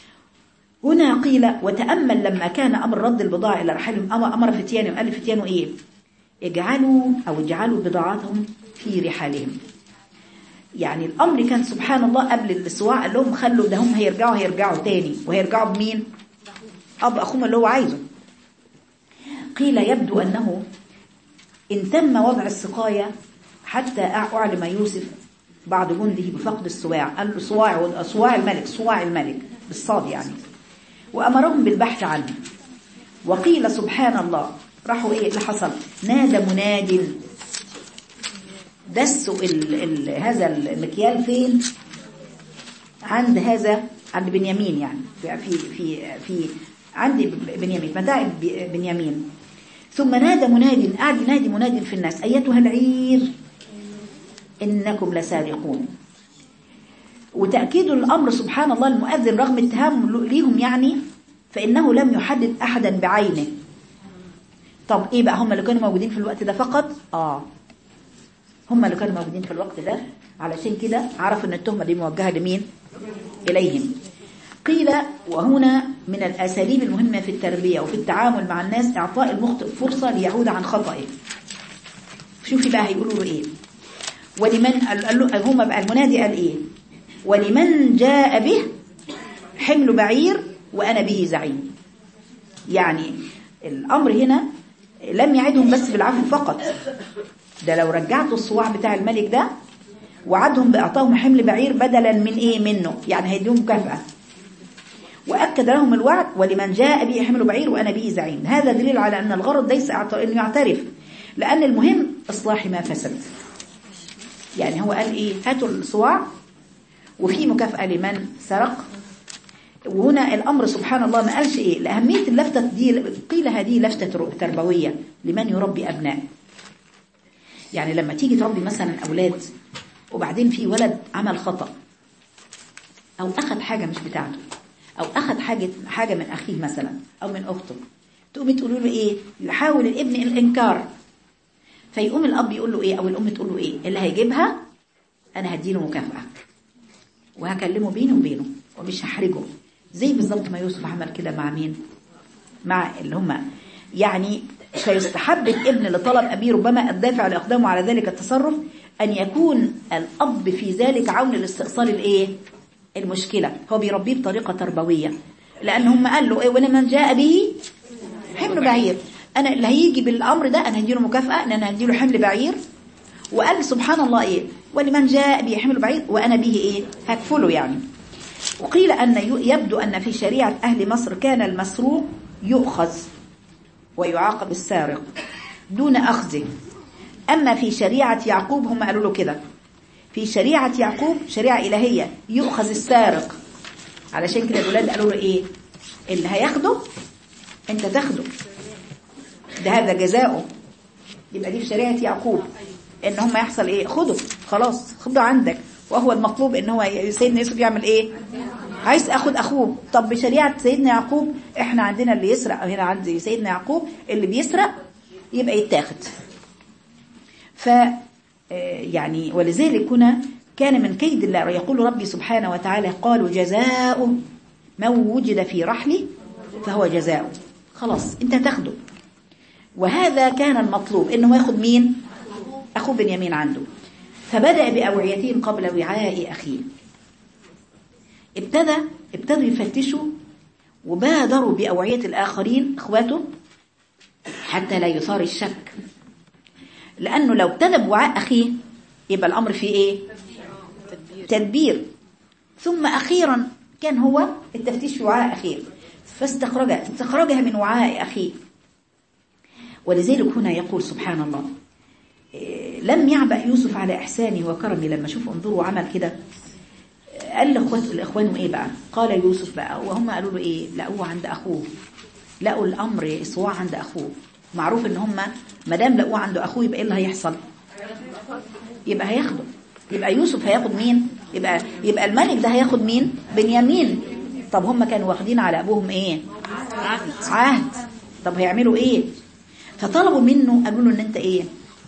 هنا قيل وتأمل لما كان أمر رد البضاعة إلى رحالهم أمر فتيانهم قال فتيانه إيه اجعلوا أو اجعلوا بضاعتهم في رحالهم يعني الأمر كان سبحان الله قبل السواع قال لهم خلوا ده هم هيرجعوا هيرجعوا تاني وهيرجعوا بمين أب أخوهم اللي هو عايزه قيل يبدو أنه إن تم وضع السقاية حتى أعلم يوسف بعض جنده بفقد السواع قال له صواع صواع الملك صواع الملك بالصاد يعني وأمرهم بالبحث عنه وقيل سبحان الله راحوا ايه اللي حصل نادى مناد دسوا ال ال هذا المكيال فين عند هذا عند بنيامين يعني في في في عند بنيامين متاع بنيامين ثم نادى مناد قعد ينادي مناد في الناس ايتها العير انكم لسارقون وتأكيد الأمر سبحان الله المؤذن رغم اتهام ليهم يعني فإنه لم يحدد أحدا بعينه طب إيه بقى هم اللي كانوا موجودين في الوقت ده فقط آه هم اللي كانوا موجودين في الوقت ده علشان كده عرفوا ان التهمة دي موجهة لمين إليهم قيل وهنا من الأساليب المهمة في التربية وفي التعامل مع الناس إعطاء المخطئ فرصة ليعود عن خطئه شوفي بقى هيقولوا له إيه ولمن قال له هم بقى المنادي قال إيه ولمن جاء به حمل بعير وأنا به زعيم يعني الأمر هنا لم يعدهم بس بالعفو فقط ده لو رجعتوا الصواع بتاع الملك ده وعدهم بإعطائهم حمل بعير بدلا من إيه منه يعني هيديهم مكافأة وأكد لهم الوعد ولمن جاء به حمل بعير وأنا به زعيم هذا دليل على أن الغرض ليس أنه يعترف لأن المهم إصلاح ما فسد يعني هو قال إيه هاتوا الصواع وفي مكافأة لمن سرق وهنا الأمر سبحان الله ما قالش إيه لأهمية اللفتة دي قيل هذه لفتة تربوية لمن يربي أبناء يعني لما تيجي تربي مثلا أولاد وبعدين في ولد عمل خطأ أو أخذ حاجة مش بتاعته أو أخذ حاجة حاجة من أخيه مثلا أو من أخته تقومي تقولوا له إيه يحاول الابن الإنكار فيقوم الأب يقول له إيه أو الأم تقول له إيه اللي هيجيبها أنا هديله مكافأة وهكلمه بيني وبينه ومش هحرجه زي بالظبط ما يوسف عمل كده مع مين مع اللي هم يعني فيستحب الابن لطلب أبيه ربما الدافع لإقدامه على ذلك التصرف أن يكون الأب في ذلك عون لاستئصال الإيه المشكلة هو بيربيه بطريقة تربوية لأن هم قال له إيه ولمن جاء به حمل بعير أنا اللي هيجي بالأمر ده أنا هديله مكافأة أن أنا هديله حمل بعير وقال سبحان الله إيه ولمن جاء به حمل بعير وأنا به إيه هكفله يعني وقيل أن يبدو أن في شريعة أهل مصر كان المسروق يؤخذ ويعاقب السارق دون أخذه أما في شريعة يعقوب هم قالوا له كده في شريعة يعقوب شريعة إلهية يؤخذ السارق علشان كده الولاد قالوا له إيه اللي هياخده أنت تاخده ده هذا جزاؤه يبقى دي في شريعة يعقوب إن هم يحصل إيه خده خلاص خده عندك وهو المطلوب إن هو سيدنا يوسف يعمل إيه عايز أخد أخوه طب بشريعة سيدنا يعقوب إحنا عندنا اللي يسرق هنا عند سيدنا يعقوب اللي بيسرق يبقى يتاخد ف يعني ولذلك هنا كان من كيد الله يقول ربي سبحانه وتعالى قالوا جزاء من وجد في رحلي فهو جزاء خلاص انت تاخده وهذا كان المطلوب انه ياخد مين اخوه بنيامين عنده فبدأ بأوعيتهم قبل وعاء أخيه ابتدى ابتدوا يفتشوا وبادروا بأوعية الآخرين اخواته حتى لا يثار الشك لأنه لو ابتدى بوعاء أخيه يبقى الأمر فيه إيه تدبير ثم أخيرا كان هو التفتيش في وعاء أخيه فاستخرجها استخرجها من وعاء أخيه ولذلك هنا يقول سبحان الله لم يعبأ يوسف على إحسانه وكرمه لما شوف انظروا عمل كده قال لأخوات الإخوان إيه بقى قال يوسف بقى وهم قالوا له إيه لقوه عند أخوه لقوا الأمر صواع عند أخوه معروف ان هم ما دام لقوه عنده اخوه يبقى ايه اللي هيحصل يبقى هياخده يبقى يوسف هياخد مين يبقى يبقى الملك ده هياخد مين بنيامين طب هم كانوا واخدين على ابوهم ايه عهد طب هيعملوا ايه فطلبوا منه قالوا له ان انت ايه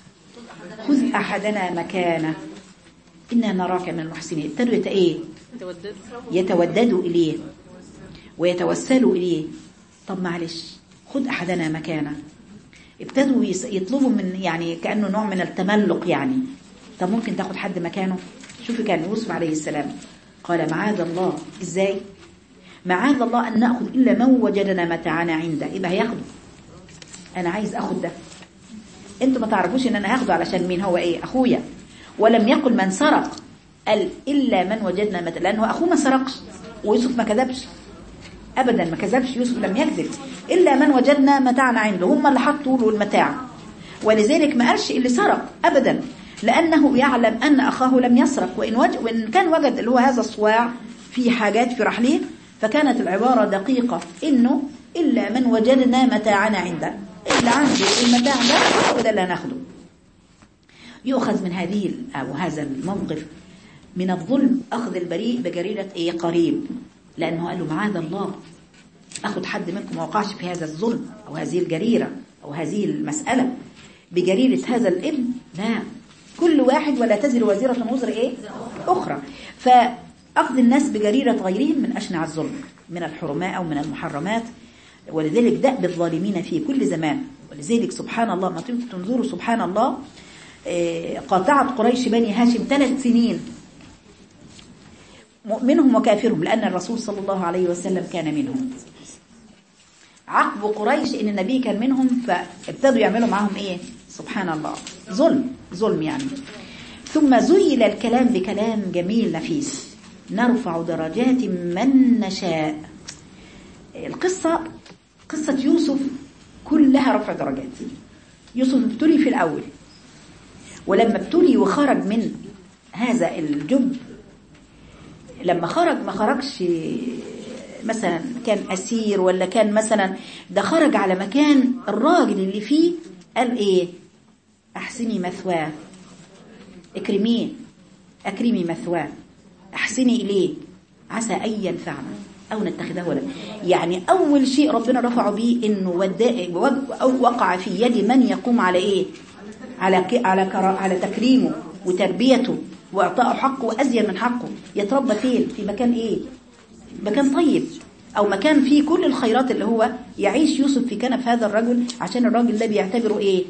خذ احدنا مكانه انا نراك من المحسنين ابتدوا يت ايه يتوددوا اليه ويتوسلوا اليه طب معلش خذ احدنا مكانه ابتدوا يطلبوا من يعني كأنه نوع من التملق يعني طب ممكن تاخد حد مكانه شوفي كان يوسف عليه السلام قال معاذ الله ازاي معاذ الله أن نأخذ إلا من وجدنا متاعنا عنده يبقى هياخده أنا عايز أخذ ده انتوا ما تعرفوش ان انا هاخده علشان مين هو ايه اخويا ولم يقل من سرق قال الا من وجدنا متاع لانه اخوه ما سرقش ويوسف ما كذبش ابدا ما كذبش يوسف لم يكذب الا من وجدنا متاعنا عنده هم اللي حطوا له المتاع ولذلك ما قالش اللي سرق ابدا لانه يعلم ان اخاه لم يسرق وان, وج... وإن كان وجد اللي هو هذا الصواع في حاجات في رحليه فكانت العبارة دقيقة انه الا من وجدنا متاعنا عنده اللي عنده المتاع ده هو ده اللي هناخده يؤخذ من هذه او هذا الموقف من الظلم اخذ البريء بجريرة ايه قريب لانه قال له معاذ الله اخذ حد منكم ما وقعش في هذا الظلم او هذه الجريرة او هذه المسألة بجريرة هذا الابن لا كل واحد ولا تزر وزيرة وزر ايه اخرى فاخذ الناس بجريرة غيرهم من اشنع الظلم من الحرماء او من المحرمات ولذلك دأب الظالمين في كل زمان ولذلك سبحان الله ما تنظروا سبحان الله آه، قاطعت قريش بني هاشم ثلاث سنين مؤمنهم وكافرهم لأن الرسول صلى الله عليه وسلم كان منهم عقب قريش ان النبي كان منهم فابتدوا يعملوا معهم ايه سبحان الله ظلم ظلم يعني ثم زيل الكلام بكلام جميل نفيس نرفع درجات من نشاء القصة قصة يوسف كلها رفع درجات يوسف ابتلي في الأول ولما ابتلي وخرج من هذا الجب لما خرج ما خرجش مثلا كان أسير ولا كان مثلا ده خرج على مكان الراجل اللي فيه قال ايه احسني مثواه اكرميه اكرمي مثواه احسني اليه عسى ان ينفعنا او نتخذه ولد يعني اول شيء ربنا رفعه بيه انه وداء او وقع في يد من يقوم على ايه على ك... على كرا... على تكريمه وتربيته واعطائه حقه وازيد من حقه يتربى فين في مكان ايه مكان طيب او مكان فيه كل الخيرات اللي هو يعيش يوسف في كنف هذا الرجل عشان الراجل ده بيعتبره ايه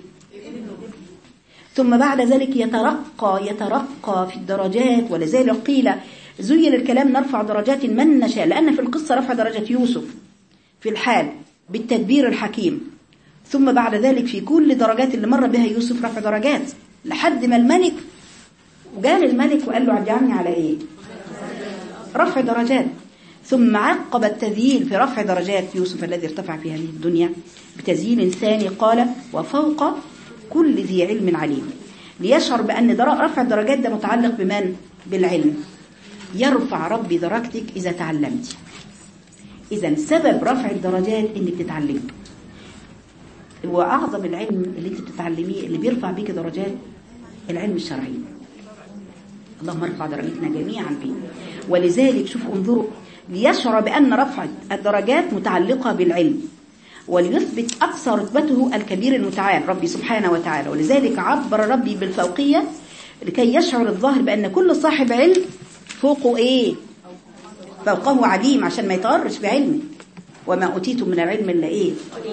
ثم بعد ذلك يترقى يترقى في الدرجات ولذلك قيل زين الكلام نرفع درجات من نشاء لأن في القصة رفع درجة يوسف في الحال بالتدبير الحكيم ثم بعد ذلك في كل درجات اللي مر بها يوسف رفع درجات لحد ما الملك وقال الملك وقال له عجعني على ايه رفع درجات ثم عقب التذييل في رفع درجات يوسف الذي ارتفع في هذه الدنيا بتزيين ثاني قال وفوق كل ذي علم عليم ليشعر بأن رفع الدرجات ده متعلق بمن؟ بالعلم يرفع ربي درجتك إذا تعلمت إذا سبب رفع الدرجات إنك تتعلمي وأعظم العلم اللي انت بتتعلميه اللي بيرفع بيك درجات العلم الشرعي اللهم ارفع درجتنا جميعا به ولذلك شوفوا انظروا ليشعر بأن رفع الدرجات متعلقة بالعلم وليثبت أقصى رتبته الكبير المتعال ربي سبحانه وتعالى ولذلك عبر ربي بالفوقية لكي يشعر الظاهر بأن كل صاحب علم فوقه إيه فوقه عليم عشان ما يتغرش بعلمه وما أوتيتم من العلم إلا إيه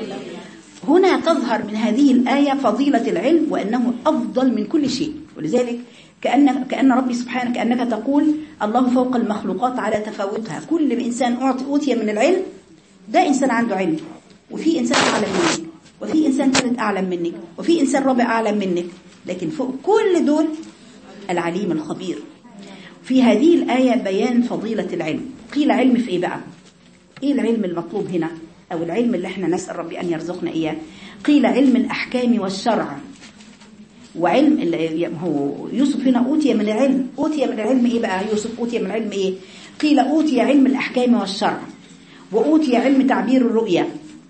هنا تظهر من هذه الآية فضيلة العلم وأنه أفضل من كل شيء ولذلك كأن, كأن ربي سبحانه كأنك تقول الله فوق المخلوقات على تفاوتها كل إنسان أعطي أوتي من العلم ده إنسان عنده علم وفي إنسان أعلم منك وفي إنسان ثالث أعلم منك وفي إنسان رابع أعلم منك لكن فوق كل دول العليم الخبير في هذه الآية بيان فضيلة العلم قيل علم في إيه بقى إيه العلم المطلوب هنا أو العلم اللي احنا نسأل ربي أن يرزقنا إياه قيل علم الأحكام والشرع وعلم هو يوسف هنا أوتي من العلم أوتي من العلم إيه بقى يوسف أوتي من العلم إيه قيل أوتي علم الأحكام والشرع وأوتي علم تعبير الرؤية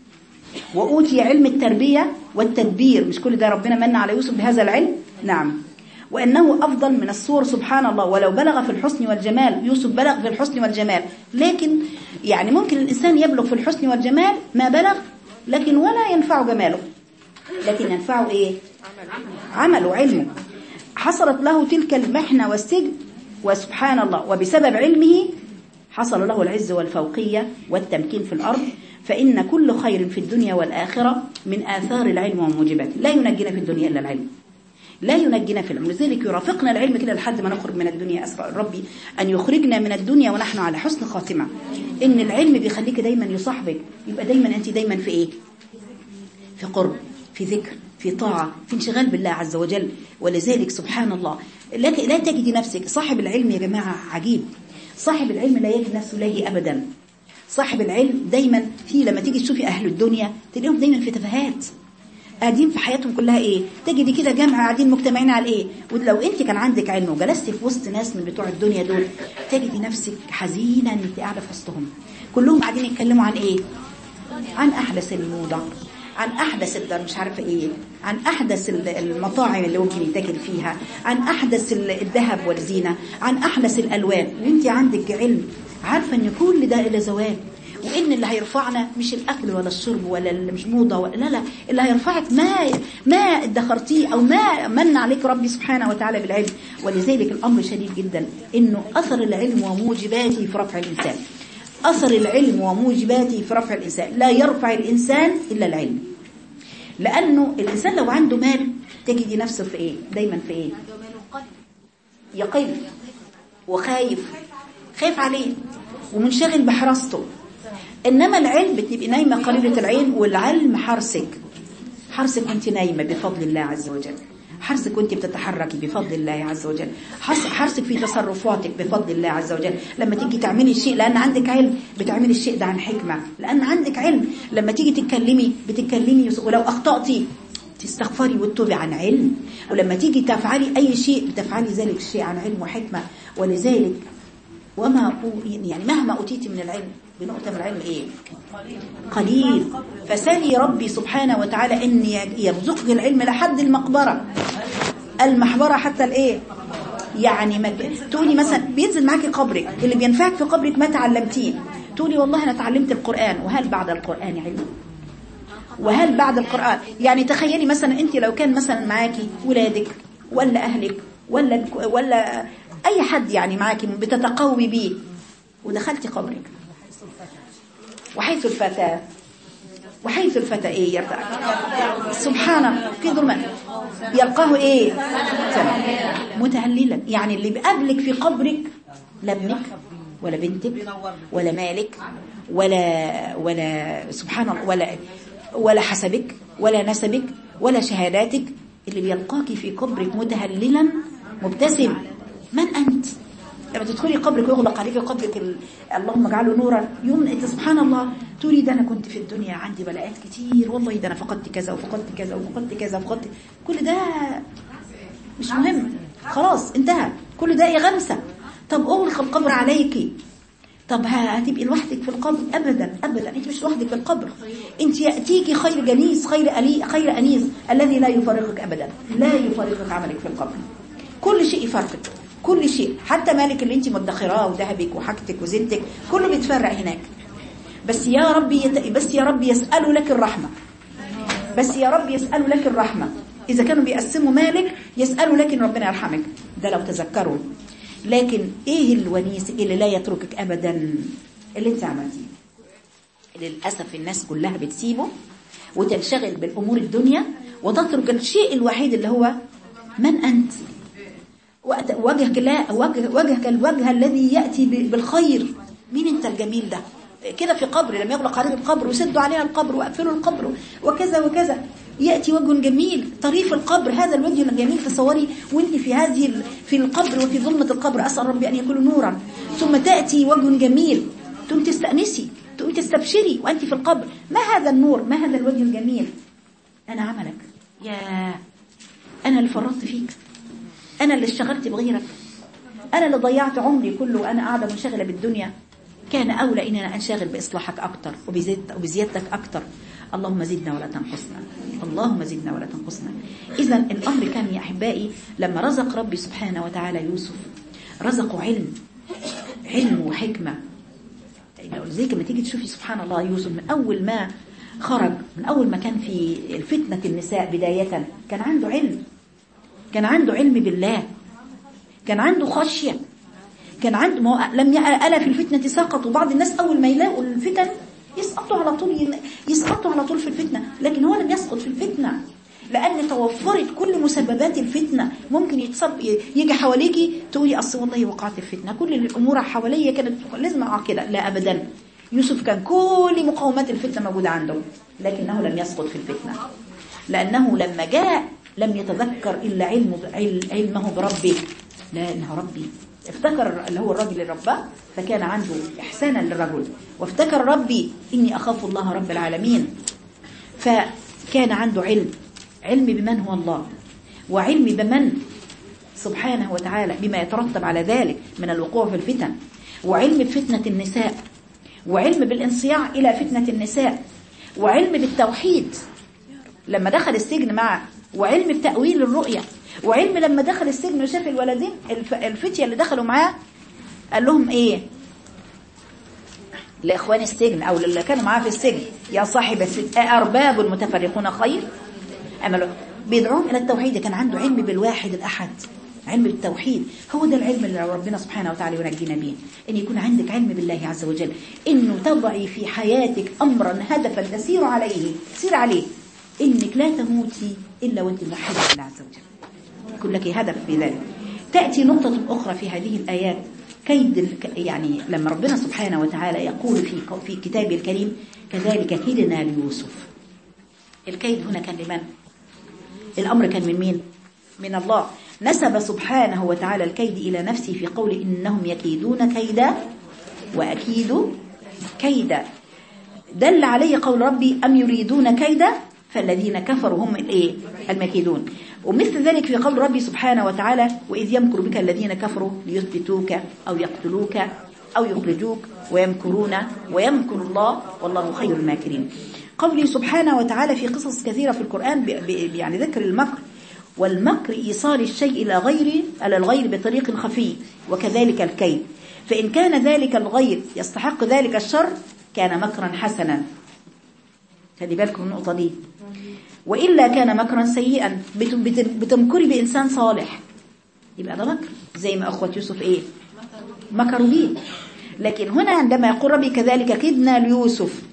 وأوتي علم التربية والتدبير مش كل ده ربنا من على يوسف بهذا العلم نعم وأنه أفضل من الصور سبحان الله ولو بلغ في الحسن والجمال يوسف بلغ في الحسن والجمال لكن يعني ممكن الإنسان يبلغ في الحسن والجمال ما بلغ لكن ولا ينفع جماله لكن ينفعه إيه عمله علمه حصلت له تلك المحنة والسجن وسبحان الله وبسبب علمه حصل له العز والفوقية والتمكين في الأرض فإن كل خير في الدنيا والآخرة من آثار العلم وموجباته لا ينجينا في الدنيا إلا العلم لا ينجينا في العلم لذلك يرافقنا العلم كده لحد ما نخرج من الدنيا أسرع ربي أن يخرجنا من الدنيا ونحن على حسن خاتمة إن العلم بيخليك دايما يصاحبك يبقى دايما أنت دايما في إيه في قرب في ذكر في طاعة في انشغال بالله عز وجل ولذلك سبحان الله لا تجدي نفسك صاحب العلم يا جماعة عجيب صاحب العلم لا يجد نفسه لاهي أبدا صاحب العلم دايما في لما تيجي تشوفي أهل الدنيا تلاقيهم دايما في تفاهات قاعدين في حياتهم كلها ايه تجدي كده جامعة قاعدين مجتمعين على ايه ولو انت كان عندك علم وجلست في وسط ناس من بتوع الدنيا دول تجدي نفسك حزينة انك قاعدة في وسطهم كلهم قاعدين يتكلموا عن ايه عن احدث الموضة عن احدث الدار مش عارفه ايه عن احدث المطاعم اللي ممكن يتاكل فيها عن احدث الذهب والزينه عن احدث الالوان وانت عندك علم عارفه ان كل ده الى زوال وان اللي هيرفعنا مش الاكل ولا الشرب ولا ال- مش موضه ولا لا لا اللي هيرفعك ما ما ادخرتيه او ما من عليك ربي سبحانه وتعالى بالعلم ولذلك الامر شديد جدا انه اثر العلم وموجباته في رفع الانسان اثر العلم وموجباته في رفع الانسان لا يرفع الانسان الا العلم لانه الانسان لو عنده مال تجدي نفسه في ايه دايما في ايه يقل وخايف خايف عليه ومنشغل بحراسته انما العلم بتبقي نايمه قليله العين والعلم حرسك حرسك وانت نايمه بفضل الله عز وجل حرسك وانت بتتحركي بفضل الله عز وجل حرس- حرسك في تصرفاتك بفضل الله عز وجل لما تيجي تعملي الشيء لان عندك علم بتعملي الشيء ده عن حكمه لان عندك علم لما تيجي تتكلمي بتتكلمي ولو اخطاتي تستغفري وتتوبي عن علم ولما تيجي تفعلي اي شيء بتفعلي ذلك الشيء عن علم وحكمه ولذلك وما أو- يعني مهما أوتيت من العلم بنقطة من العلم إيه قليل فسالي ربي سبحانه وتعالى إن يرزقك العلم لحد المقبرة المحبرة حتى الإيه يعني ما تقولي مثلا بينزل معاكي قبرك اللي بينفعك في قبرك ما تعلمتيه تقولي والله أنا تعلمت القرآن وهل بعد القرآن علم وهل بعد القرآن يعني تخيلي مثلا انت لو كان مثلا معاكي ولادك ولا اهلك ولا ولا اي حد يعني معاكي بتتقوي بيه ودخلتي قبرك وحيث الفتى وحيث الفتى ايه يرتع سبحانه في ظلمات يلقاه ايه متهللا يعني اللي بقابلك في قبرك لا ابنك ولا بنتك ولا مالك ولا ولا سبحان الله ولا ولا حسبك ولا نسبك ولا شهاداتك اللي بيلقاك في قبرك متهللا مبتسم من أنت لما تدخلي قبرك ويغلق عليك قبرك ال... اللهم اجعله نورا يوم انت سبحان الله تقولي ده انا كنت في الدنيا عندي بلاءات كتير والله ده انا فقدت كذا وفقدت كذا وفقدت كذا وفقدت كل ده مش مهم خلاص انتهى كل ده غمسة طب اغلق القبر عليكي طب هتبقي لوحدك في القبر ابدا ابدا انت مش لوحدك في القبر انت ياتيكي خير جنيس خير ألي خير انيس الذي لا يفارقك ابدا لا يفارقك عملك في القبر كل شيء يفارقك كل شيء حتى مالك اللي انت مدخراه وذهبك وحاجتك وزينتك كله بيتفرق هناك بس يا ربي يت... بس يا رب يسالوا لك الرحمه بس يا رب يسالوا لك الرحمه اذا كانوا بيقسموا مالك يسالوا لك ان ربنا يرحمك ده لو تذكروا لكن ايه الونيس اللي لا يتركك ابدا اللي انت عملتيه للاسف الناس كلها بتسيبه وتنشغل بالامور الدنيا وتترك الشيء الوحيد اللي هو من انت وقت- وجهك لا وجه وجهك الوجه الذي ياتي ب- بالخير مين انت الجميل ده كده في قبر لما يغلق عليه القبر ويسدوا عليها القبر ويقفلوا القبر وكذا وكذا ياتي وجه جميل طريف القبر هذا الوجه الجميل تصوري وانت في هذه ال- في القبر وفي ظلمه القبر اسال ربي ان يكون نورا ثم تاتي وجه جميل ثم تستانسي ثم تستبشري وانت في القبر ما هذا النور ما هذا الوجه الجميل انا عملك يا انا اللي فرطت فيك أنا اللي اشتغلت بغيرك أنا اللي ضيعت عمري كله وأنا قاعدة منشغلة بالدنيا كان أولى إن أنا أنشغل بإصلاحك أكتر وبزيد- وبزيادتك أكتر اللهم زدنا ولا تنقصنا اللهم زدنا ولا تنقصنا إذا الأمر كان يا أحبائي لما رزق ربي سبحانه وتعالى يوسف رزقه علم علم وحكمة لذلك لما تيجي تشوفي سبحان الله يوسف من أول ما خرج من أول ما كان في فتنة النساء بداية كان عنده علم كان عنده علم بالله كان عنده خشية كان عنده ما هو لم ي- ألا في الفتنة سقطوا بعض الناس أول ما يلاقوا الفتن يسقطوا على طول ين- يسقطوا على طول في الفتنة لكن هو لم يسقط في الفتنة لأن توفرت كل مسببات الفتنة ممكن يتصب يجي حواليكي تقولي أصل والله وقعت في فتنة كل الأمور حواليا كانت لازم أقع كده لا أبدا يوسف كان كل مقاومات الفتنة موجودة عنده لكنه لم يسقط في الفتنة لأنه لما جاء لم يتذكر إلا علمه عل- علمه بربه لا إنه ربي افتكر اللي هو الرجل اللي رباه فكان عنده إحسانا للرجل وافتكر ربي إني أخاف الله رب العالمين فكان عنده علم علم بمن هو الله وعلم بمن سبحانه وتعالى بما يترتب على ذلك من الوقوع في الفتن وعلم بفتنة النساء وعلم بالانصياع إلى فتنة النساء وعلم بالتوحيد لما دخل السجن مع وعلم بتأويل الرؤية وعلم لما دخل السجن وشاف الولدين الف... الفتية اللي دخلوا معاه قال لهم ايه لاخوان السجن او اللي كانوا معاه في السجن يا صاحب السجن ارباب متفرقون خير أمله بيدعوهم إلى التوحيد كان عنده علم بالواحد الأحد علم بالتوحيد هو ده العلم اللي ربنا سبحانه وتعالى ينجينا به ان يكون عندك علم بالله عز وجل انه تضعي في حياتك امرا هدفا تسير عليه تسير عليه انك لا تموتي الا وانت موحده بالله عز وجل يكون لك هدف في ذلك تاتي نقطه اخرى في هذه الايات كيد ال- يعني لما ربنا سبحانه وتعالى يقول في في كتابه الكريم كذلك كدنا ليوسف الكيد هنا كان لمن الأمر كان من مين من الله نسب سبحانه وتعالى الكيد إلى نفسه في قول إنهم يكيدون كيدا وأكيد كيدا دل عليه قول ربي أم يريدون كيدا فالذين كفروا هم الايه المكيدون ومثل ذلك في قول ربي سبحانه وتعالى وإذ يمكر بك الذين كفروا ليثبتوك أو يقتلوك أو يخرجوك ويمكرون ويمكر الله والله خير الماكرين قوله سبحانه وتعالى في قصص كثيرة في القرآن ب- ب- يعني ذكر المكر والمكر إيصال الشيء إلى غير على الغير بطريق خفي وكذلك الكيد فإن كان ذلك الغير يستحق ذلك الشر كان مكرا حسنا خلي بالكم من النقطة دي وإلا كان مكرا سيئا بت- بت- بتمكري بإنسان صالح يبقى ده مكر زي ما أخوة يوسف إيه مكروا به لكن هنا عندما يقول ربي كذلك كدنا ليوسف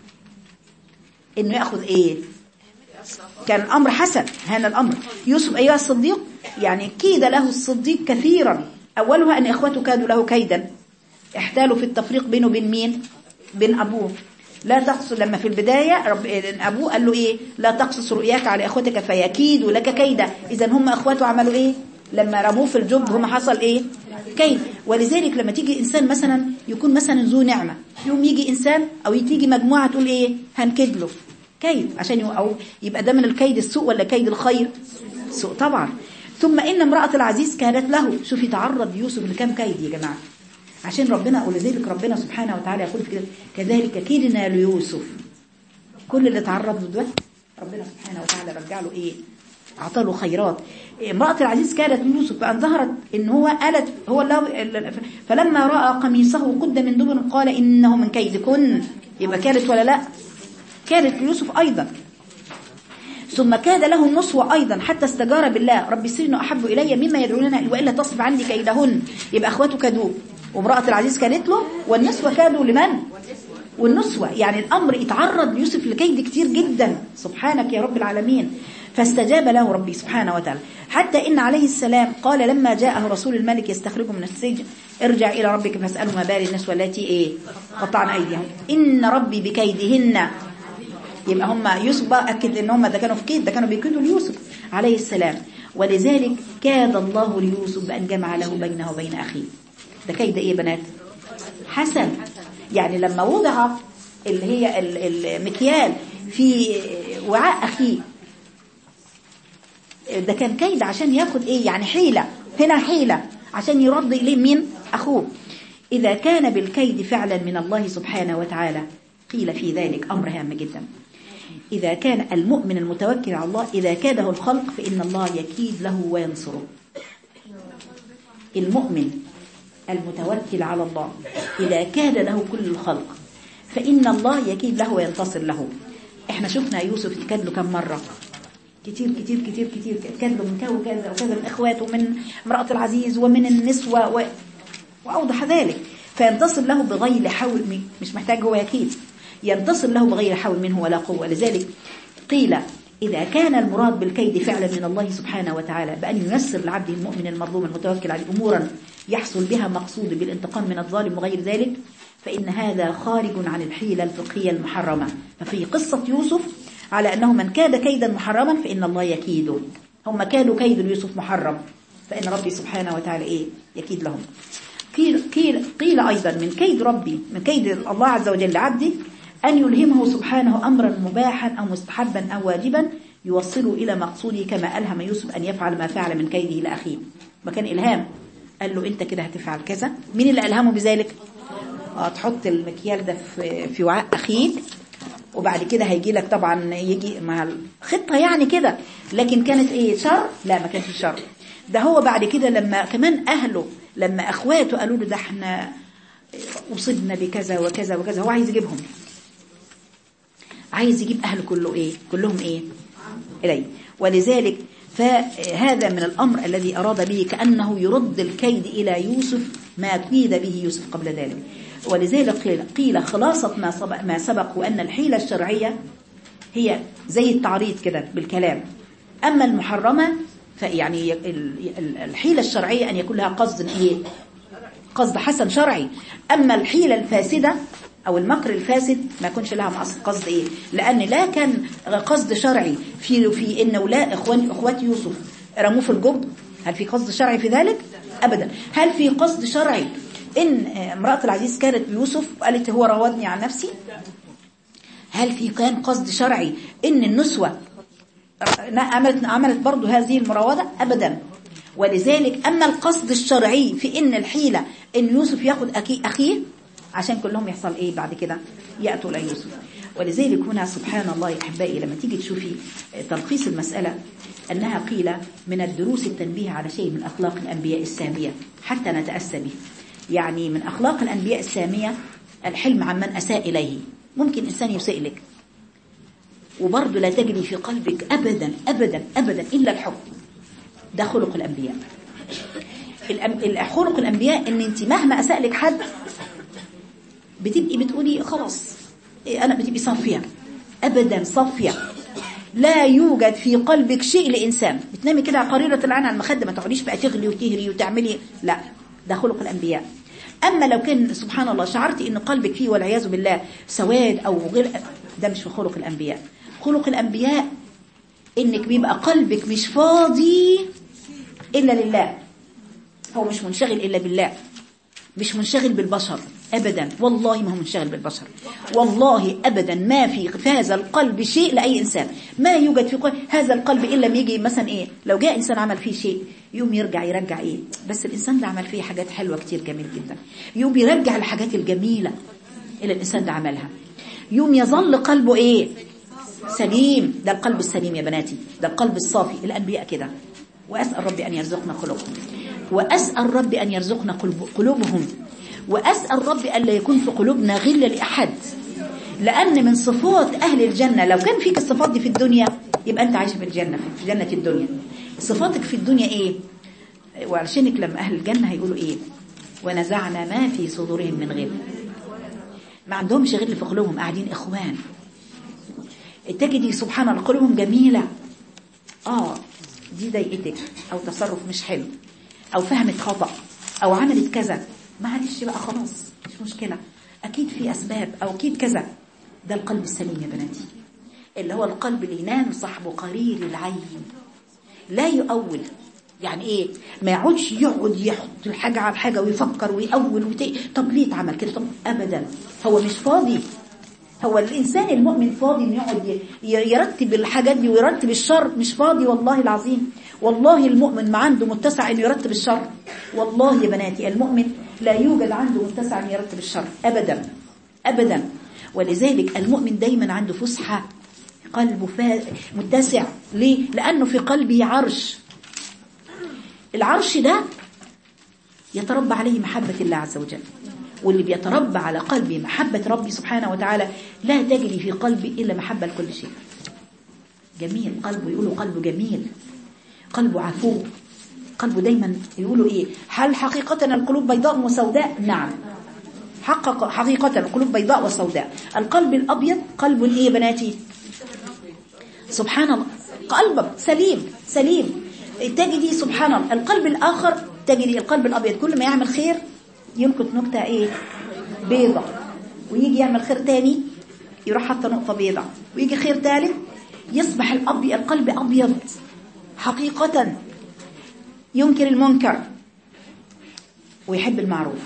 انه ياخذ ايه كان الامر حسن هذا الامر يوسف ايها الصديق يعني كيد له الصديق كثيرا اولها ان اخوته كادوا له كيدا احتالوا في التفريق بينه وبين مين بين ابوه لا تقصص لما في البداية رب أبوه قال له إيه لا تقصص رؤياك على إخوتك فيكيدوا لك كيدا إذا هم أخواته عملوا إيه لما رموه في الجب هم حصل إيه كيد ولذلك لما تيجي إنسان مثلا يكون مثلا ذو نعمة يوم يجي إنسان أو تيجي مجموعة تقول إيه هنكد له كيد عشان يو- أو يبقى ده من الكيد السوء ولا كيد الخير سوء طبعا ثم إن امرأة العزيز كانت له شوفي تعرض يوسف لكم كيد يا جماعة عشان ربنا ولذلك ربنا سبحانه وتعالى يقول في كده كذلك كيدنا ليوسف كل اللي تعرض له ده ربنا سبحانه وتعالى رجع له ايه اعطى له خيرات امرأة العزيز كانت ليوسف فأن ظهرت ان هو قالت هو الله فلما رأى قميصه قد من دبر قال إنه من كيدكن يبقى كانت ولا لا كانت ليوسف أيضا ثم كاد له النصوة أيضا حتى استجار بالله رب سرنا أحب إلي مما يدعوننا وإلا تصب عني كيدهن يبقى أخواته كادوه وامرأة العزيز كانت له والنسوة كادوا لمن والنسوة يعني الأمر اتعرض يوسف لكيد كتير جدا سبحانك يا رب العالمين فاستجاب له ربي سبحانه وتعالى حتى إن عليه السلام قال لما جاءه رسول الملك يستخرجه من السجن ارجع إلى ربك فاسأله ما بال النسوة التي إيه قطعن أيديهم إن ربي بكيدهن يبقى هم يوسف بقى أكد إن هم ده كانوا في كيد ده كانوا بيكيدوا ليوسف عليه السلام ولذلك كاد الله ليوسف بأن جمع له بينه وبين أخيه ده كيد إيه يا بنات حسن يعني لما وضع اللي هي ال- المكيال في وعاء أخيه ده كان كيد عشان ياخد ايه يعني حيلة هنا حيلة عشان يرد إليه مين أخوه إذا كان بالكيد فعلا من الله سبحانه وتعالى قيل في ذلك أمر هام جدا إذا كان المؤمن المتوكل على الله إذا كاده الخلق فإن الله يكيد له وينصره المؤمن المتوكل على الله إذا كاد له كل الخلق فإن الله يكيد له وينتصر له احنا شفنا يوسف يكاد له كم مرة كتير كتير كتير كتير كاد له من كذا وكذا وكذا من اخواته ومن امرأة العزيز ومن النسوة و... وأوضح ذلك فينتصر له بغير حول من- مش محتاج هو يكيد ينتصر له بغير حول منه ولا قوة لذلك قيل إذا كان المراد بالكيد فعلا من الله سبحانه وتعالى بأن ييسر لعبده المؤمن المظلوم المتوكل عليه أمورا يحصل بها مقصود بالانتقام من الظالم وغير ذلك فإن هذا خارج عن الحيلة الفقهية المحرمة ففي قصة يوسف على أنه من كاد كيدا محرما فإن الله يكيده هم كانوا كيد يوسف محرم فإن ربي سبحانه وتعالى إيه يكيد لهم قيل, قيل, قيل أيضا من كيد ربي من كيد الله عز وجل لعبده أن يلهمه سبحانه أمرا مباحا أو مستحبا أو واجبا يوصله إلى مقصوده كما ألهم يوسف أن يفعل ما فعل من كيده لأخيه ما كان إلهام قال له أنت كده هتفعل كذا مين اللي ألهمه بذلك آه، تحط المكيال ده في, في وعاء أخيك وبعد كده هيجي لك طبعا يجي مع الخطة يعني كده لكن كانت ايه شر لا ما كانش شر ده هو بعد كده لما كمان اهله لما اخواته قالوا له ده احنا أصبنا بكذا وكذا وكذا هو عايز يجيبهم عايز يجيب أهل كله إيه كلهم إيه إليه ولذلك فهذا من الأمر الذي أراد به كأنه يرد الكيد إلى يوسف ما كيد به يوسف قبل ذلك ولذلك قيل, قيل خلاصة ما سبق, ما سبق وأن الحيلة الشرعية هي زي التعريض كده بالكلام أما المحرمة فيعني الحيلة الشرعية أن يكون لها قصد إيه قصد حسن شرعي أما الحيلة الفاسدة أو المكر الفاسد ما يكونش لها قصد إيه لأن لا كان قصد شرعي في في إن ولا إخوان إخوات يوسف رموه في الجب هل في قصد شرعي في ذلك أبدا هل في قصد شرعي إن امرأة العزيز كانت بيوسف وقالت هو راودني عن نفسي هل في كان قصد شرعي إن النسوة عملت عملت برضه هذه المراودة أبدا ولذلك أما القصد الشرعي في إن الحيلة إن يوسف ياخد أخيه عشان كلهم يحصل إيه بعد كده يأتوا ليوسف ولذلك هنا سبحان الله يا أحبائي لما تيجي تشوفي تلخيص المسألة أنها قيل من الدروس التنبيه على شيء من أخلاق الأنبياء السامية حتى نتأسى به يعني من أخلاق الأنبياء السامية الحلم عن من أساء إليه ممكن إنسان يسيء لك وبرضه لا تجري في قلبك أبدا أبدا أبدا إلا الحب ده خلق الأنبياء خلق الأنبياء إن أنت مهما أساء لك حد بتبقي بتقولي خلاص أنا بتبقي صافية أبدا صافية لا يوجد في قلبك شيء لإنسان بتنامي كده على قريرة العين على المخدة ما تقعديش بقى تغلي وتهري وتعملي لا ده خلق الأنبياء أما لو كان سبحان الله شعرتي إن قلبك فيه والعياذ بالله سواد أو غير ده مش في خلق الأنبياء خلق الأنبياء إنك بيبقى قلبك مش فاضي إلا لله هو مش منشغل إلا بالله مش منشغل بالبشر أبدا والله ما هو منشغل بالبشر والله أبدا ما في في هذا القلب شيء لأي إنسان ما يوجد في قلب هذا القلب إلا ما يجي مثلا إيه لو جاء إنسان عمل فيه شيء يوم يرجع يرجع إيه بس الإنسان ده عمل فيه حاجات حلوة كتير جميل جدا يوم يرجع الحاجات الجميلة اللي الإنسان ده عملها يوم يظل قلبه إيه سليم ده القلب السليم يا بناتي ده القلب الصافي الأنبياء كده وأسأل ربي أن يرزقنا قلوبهم وأسأل ربي أن يرزقنا قلوبهم وأسأل ربي أن لا يكون في قلوبنا غل لأحد لأن من صفات أهل الجنة لو كان فيك الصفات دي في الدنيا يبقى أنت عايش في الجنة في جنة الدنيا صفاتك في الدنيا إيه وعلشانك لما أهل الجنة هيقولوا إيه ونزعنا ما في صدورهم من غل ما عندهمش غل في قلوبهم قاعدين إخوان تجدي سبحان الله قلوبهم جميلة آه دي ضايقتك أو تصرف مش حلو أو فهمت خطأ أو عملت كذا معلش بقى خلاص مش مشكلة أكيد في أسباب أو أكيد كذا ده القلب السليم يا بناتي اللي هو القلب اللي ينام صاحبه قرير العين لا يؤول يعني ايه ما يقعدش يقعد يحط الحاجة على الحاجة ويفكر ويأول وتي... طب ليه اتعمل كده طب أبدا هو مش فاضي هو الإنسان المؤمن فاضي انه يقعد يرتب الحاجات دي ويرتب الشر مش فاضي والله العظيم والله المؤمن ما عنده متسع انه يرتب الشر والله يا بناتي المؤمن لا يوجد عنده متسع انه يرتب الشر أبدا أبدا ولذلك المؤمن دايما عنده فسحة قلبه فا... متسع ليه؟ لأنه في قلبه عرش العرش ده يتربى عليه محبة الله عز وجل واللي بيتربى على قلبه محبة ربي سبحانه وتعالى لا تجري في قلبي إلا محبة لكل شيء جميل قلبه يقولوا قلبه جميل قلبه عفو قلبه دايما يقولوا إيه هل حقيقة القلوب بيضاء وسوداء نعم حقق حقيقة القلوب بيضاء وسوداء القلب الأبيض قلب إيه بناتي سبحان الله قلبك سليم سليم تجدي سبحان الله القلب الآخر تجدي القلب الأبيض كل ما يعمل خير ينكت نكتة ايه بيضة ويجي يعمل خير تاني يروح حتى نقطة بيضة ويجي خير ثالث يصبح الأبي القلب أبيض حقيقة ينكر المنكر ويحب المعروف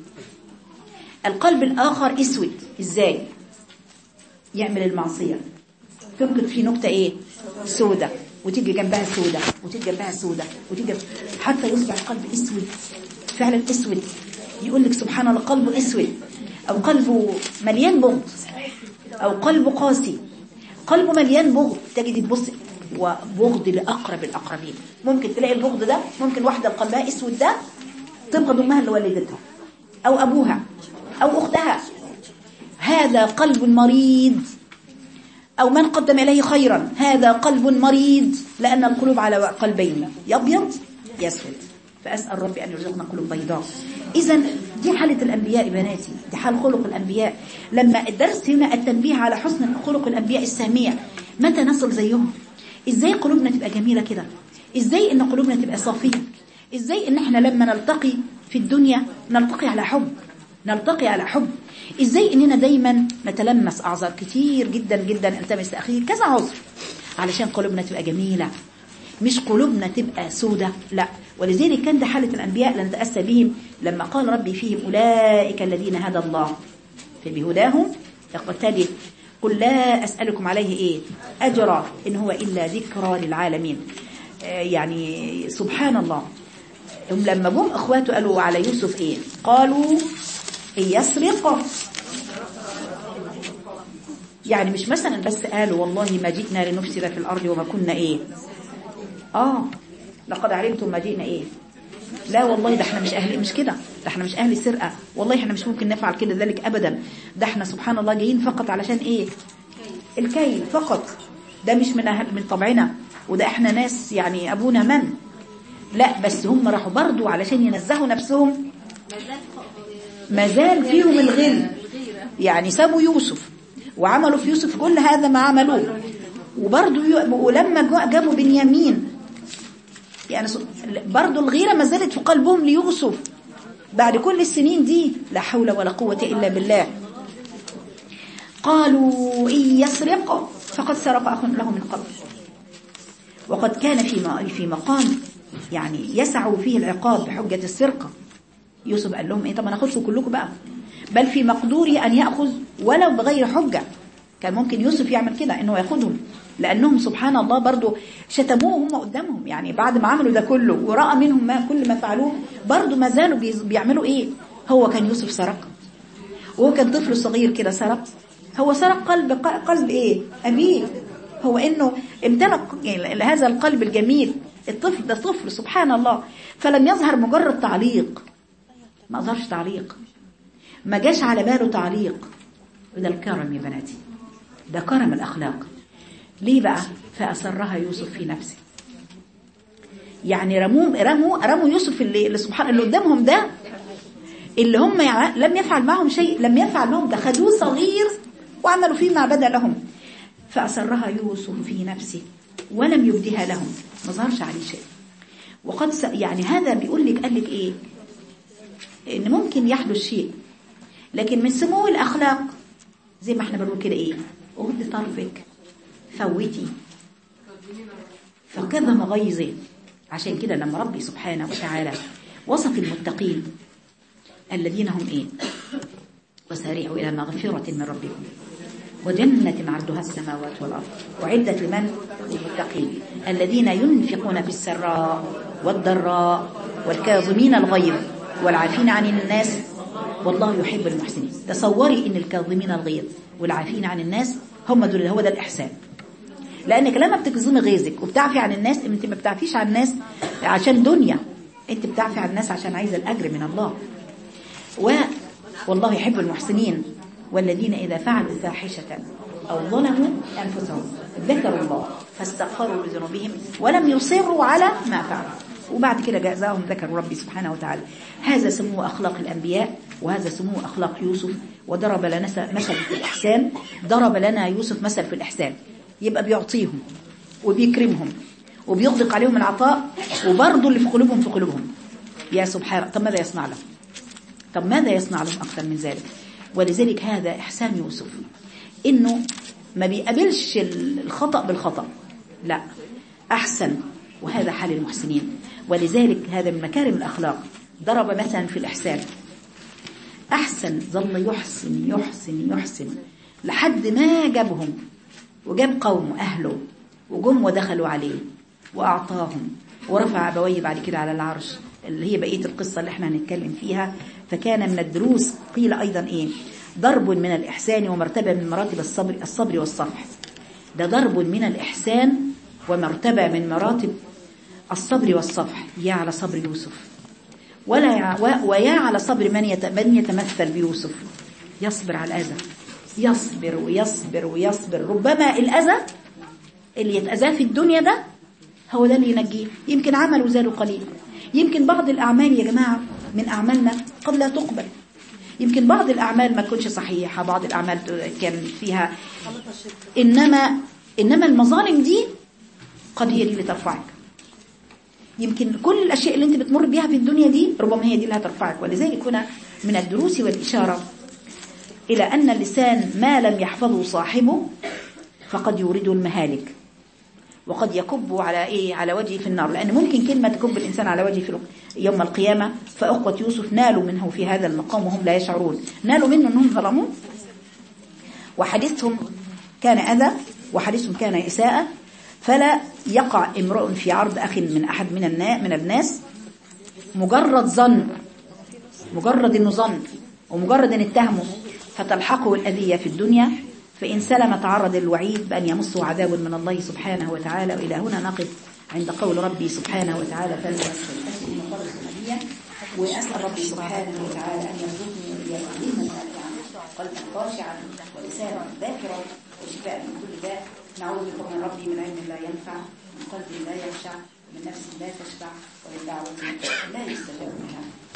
القلب الآخر اسود ازاي يعمل المعصية تنكت في نكتة ايه سودة وتيجي جنبها سودة وتيجي جنبها سودة وتيجي حتى يصبح القلب اسود فعلا اسود يقول لك سبحان الله قلبه اسود او قلبه مليان بغض او قلبه قاسي قلبه مليان بغض تجد تبص وبغض لاقرب الاقربين ممكن تلاقي البغض ده ممكن واحده قلبها اسود ده تبغض امها اللي ولدتها او ابوها أو أختها هذا قلب مريض أو من قدم إليه خيرا هذا قلب مريض لأن القلوب على قلبين يبيض يسود فأسأل ربي أن يرزقنا قلوب بيضاء إذا دي حالة الأنبياء بناتي دي حال خلق الأنبياء لما الدرس هنا التنبيه على حسن خلق الأنبياء السامية متى نصل زيهم إزاي قلوبنا تبقى جميلة كده إزاي إن قلوبنا تبقى صافية إزاي إن إحنا لما نلتقي في الدنيا نلتقي على حب نلتقي على حب ازاي اننا دايما نتلمس اعذار كتير جدا جدا التمس اخي كذا عذر علشان قلوبنا تبقى جميله مش قلوبنا تبقى سودة لا ولذلك كان ده حالة الأنبياء لنتأسى بهم لما قال ربي فيهم أولئك الذين هدى الله فبهداهم اقتدي قل لا أسألكم عليه إيه أجرا إن هو إلا ذكرى للعالمين آه يعني سبحان الله هم لما جم اخواته قالوا على يوسف ايه قالوا إن يسرق يعني مش مثلا بس قالوا والله ما جئنا لنفسد في الارض وما كنا ايه اه لقد علمتم ما جئنا ايه لا والله ده احنا مش اهل مش كده ده احنا مش اهل السرقه والله احنا مش ممكن نفعل كده ذلك ابدا ده احنا سبحان الله جايين فقط علشان ايه الكيل فقط ده مش من أهل من طبعنا وده احنا ناس يعني ابونا من لا بس هم راحوا برضو علشان ينزهوا نفسهم ما زال فيهم الغل يعني سابوا يوسف وعملوا في يوسف كل هذا ما عملوه وبرضو ي- ولما جو- جابوا بنيامين يعني س- برضو الغيرة ما زالت في قلبهم ليوسف بعد كل السنين دي لا حول ولا قوة إلا بالله قالوا إن يسرق فقد سرق أخ له من قبل وقد كان في م- في مقام يعني يسع فيه العقاب بحجة السرقة يوسف قال لهم ايه طب انا اخدكم كلكم بقى بل في مقدوري ان ياخذ ولو بغير حجه كان ممكن يوسف يعمل كده انه ياخذهم لانهم سبحان الله برضو شتموه هم قدامهم يعني بعد ما عملوا ده كله وراى منهم ما كل ما فعلوه برضو ما زالوا بيز- بيعملوا ايه هو كان يوسف سرق وهو كان طفل صغير كده سرق هو سرق قلب قلب ايه ابيه هو انه امتلك يعني هذا القلب الجميل الطفل ده طفل سبحان الله فلم يظهر مجرد تعليق ما أظهرش تعليق ما جاش على باله تعليق وده الكرم يا بناتي ده كرم الأخلاق ليه بقى فأسرها يوسف في نفسه يعني رموا رموا رموا يوسف اللي, اللي سبحان اللي قدامهم ده اللي هم يع- لم يفعل معهم شيء لم يفعل لهم ده خدوه صغير وعملوا فيه ما بدا لهم فأسرها يوسف في نفسه ولم يبدها لهم ما ظهرش عليه شيء وقد س... يعني هذا بيقول لك قال لك ايه ان ممكن يحدث شيء لكن من سمو الاخلاق زي ما احنا بنقول كده ايه غض طرفك فوتي فكظم غيظه عشان كده لما ربي سبحانه وتعالى وصف المتقين الذين هم ايه وسارعوا الى مغفرة من ربكم وجنة عرضها السماوات والأرض وعدة لمن المتقين الذين ينفقون في السراء والضراء والكاظمين الغيظ والعافين عن الناس والله يحب المحسنين تصوري ان الكاظمين الغيظ والعافين عن الناس هم دول هو ده الإحسان لأنك لما بتكظمي غيظك وبتعفي عن الناس انت ما بتعفيش عن الناس عشان دنيا انت بتعفي عن الناس عشان عايزة الأجر من الله و والله يحب المحسنين والذين إذا فعلوا فاحشة أو ظلموا أنفسهم ذكروا الله فاستغفروا لذنوبهم ولم يصروا على ما فعلوا وبعد كده جازاهم ذكروا ربي سبحانه وتعالى هذا سمو أخلاق الأنبياء وهذا سمو أخلاق يوسف وضرب لنا مثل في الإحسان ضرب لنا يوسف مثل في الإحسان يبقى بيعطيهم وبيكرمهم وبيغدق عليهم العطاء وبرضه اللي في قلوبهم في قلوبهم يا سبحان طب ماذا يصنع لهم طب ماذا يصنع لهم أكثر من ذلك ولذلك هذا إحسان يوسف إنه ما بيقابلش الخطأ بالخطأ لا أحسن وهذا حال المحسنين ولذلك هذا من مكارم الأخلاق ضرب مثلا في الإحسان أحسن ظل يحسن يحسن يحسن لحد ما جابهم وجاب قومه أهله وجم ودخلوا عليه وأعطاهم ورفع أبويه بعد كده على العرش اللي هي بقية القصة اللي احنا هنتكلم فيها فكان من الدروس قيل أيضا إيه ضرب من الإحسان ومرتبة من مراتب الصبر الصبر والصفح ده ضرب من الإحسان ومرتبة من مراتب الصبر والصفح يا على صبر يوسف ولا يع- و- ويا على صبر من يت- من يتمثل بيوسف يصبر على الأذى يصبر ويصبر ويصبر ربما الأذى اللي يتأذاه في الدنيا ده هو ده اللي ينجيه يمكن عمل وزاله قليل يمكن بعض الأعمال يا جماعة من أعمالنا قد لا تقبل يمكن بعض الأعمال ما تكونش صحيحة بعض الأعمال كان فيها إنما إنما المظالم دي قد هي دي اللي ترفعك يمكن كل الأشياء اللي أنت بتمر بيها في الدنيا دي ربما هي دي اللي هترفعك ولذلك هنا من الدروس والإشارة إلى أن اللسان ما لم يحفظه صاحبه فقد يورده المهالك وقد يكب على ايه على وجهه في النار لان ممكن كلمه تكب الانسان على وجهه في يوم القيامه فاخوه يوسف نالوا منه في هذا المقام وهم لا يشعرون نالوا منه انهم ظلموه وحديثهم كان اذى وحديثهم كان اساءه فلا يقع امرؤ في عرض اخ من احد من النا من الناس مجرد ظن مجرد انه ظن ومجرد ان اتهمه فتلحقه الاذيه في الدنيا فإن سلم تعرض الوعيد بأن يمسه عذاب من الله سبحانه وتعالى وإلى هنا نقف عند قول ربي سبحانه وتعالى فليسر وأسأل ربي سبحانه وتعالى أن يرزقني وإياكم علما نافعا قلبا خاشعا ولسانا ذاكرا وشفاء من كل داء نعوذ بكم من ربي من علم لا ينفع من قلب لا يخشع من نفس لا تشبع ومن دعوة لا يستجاب منها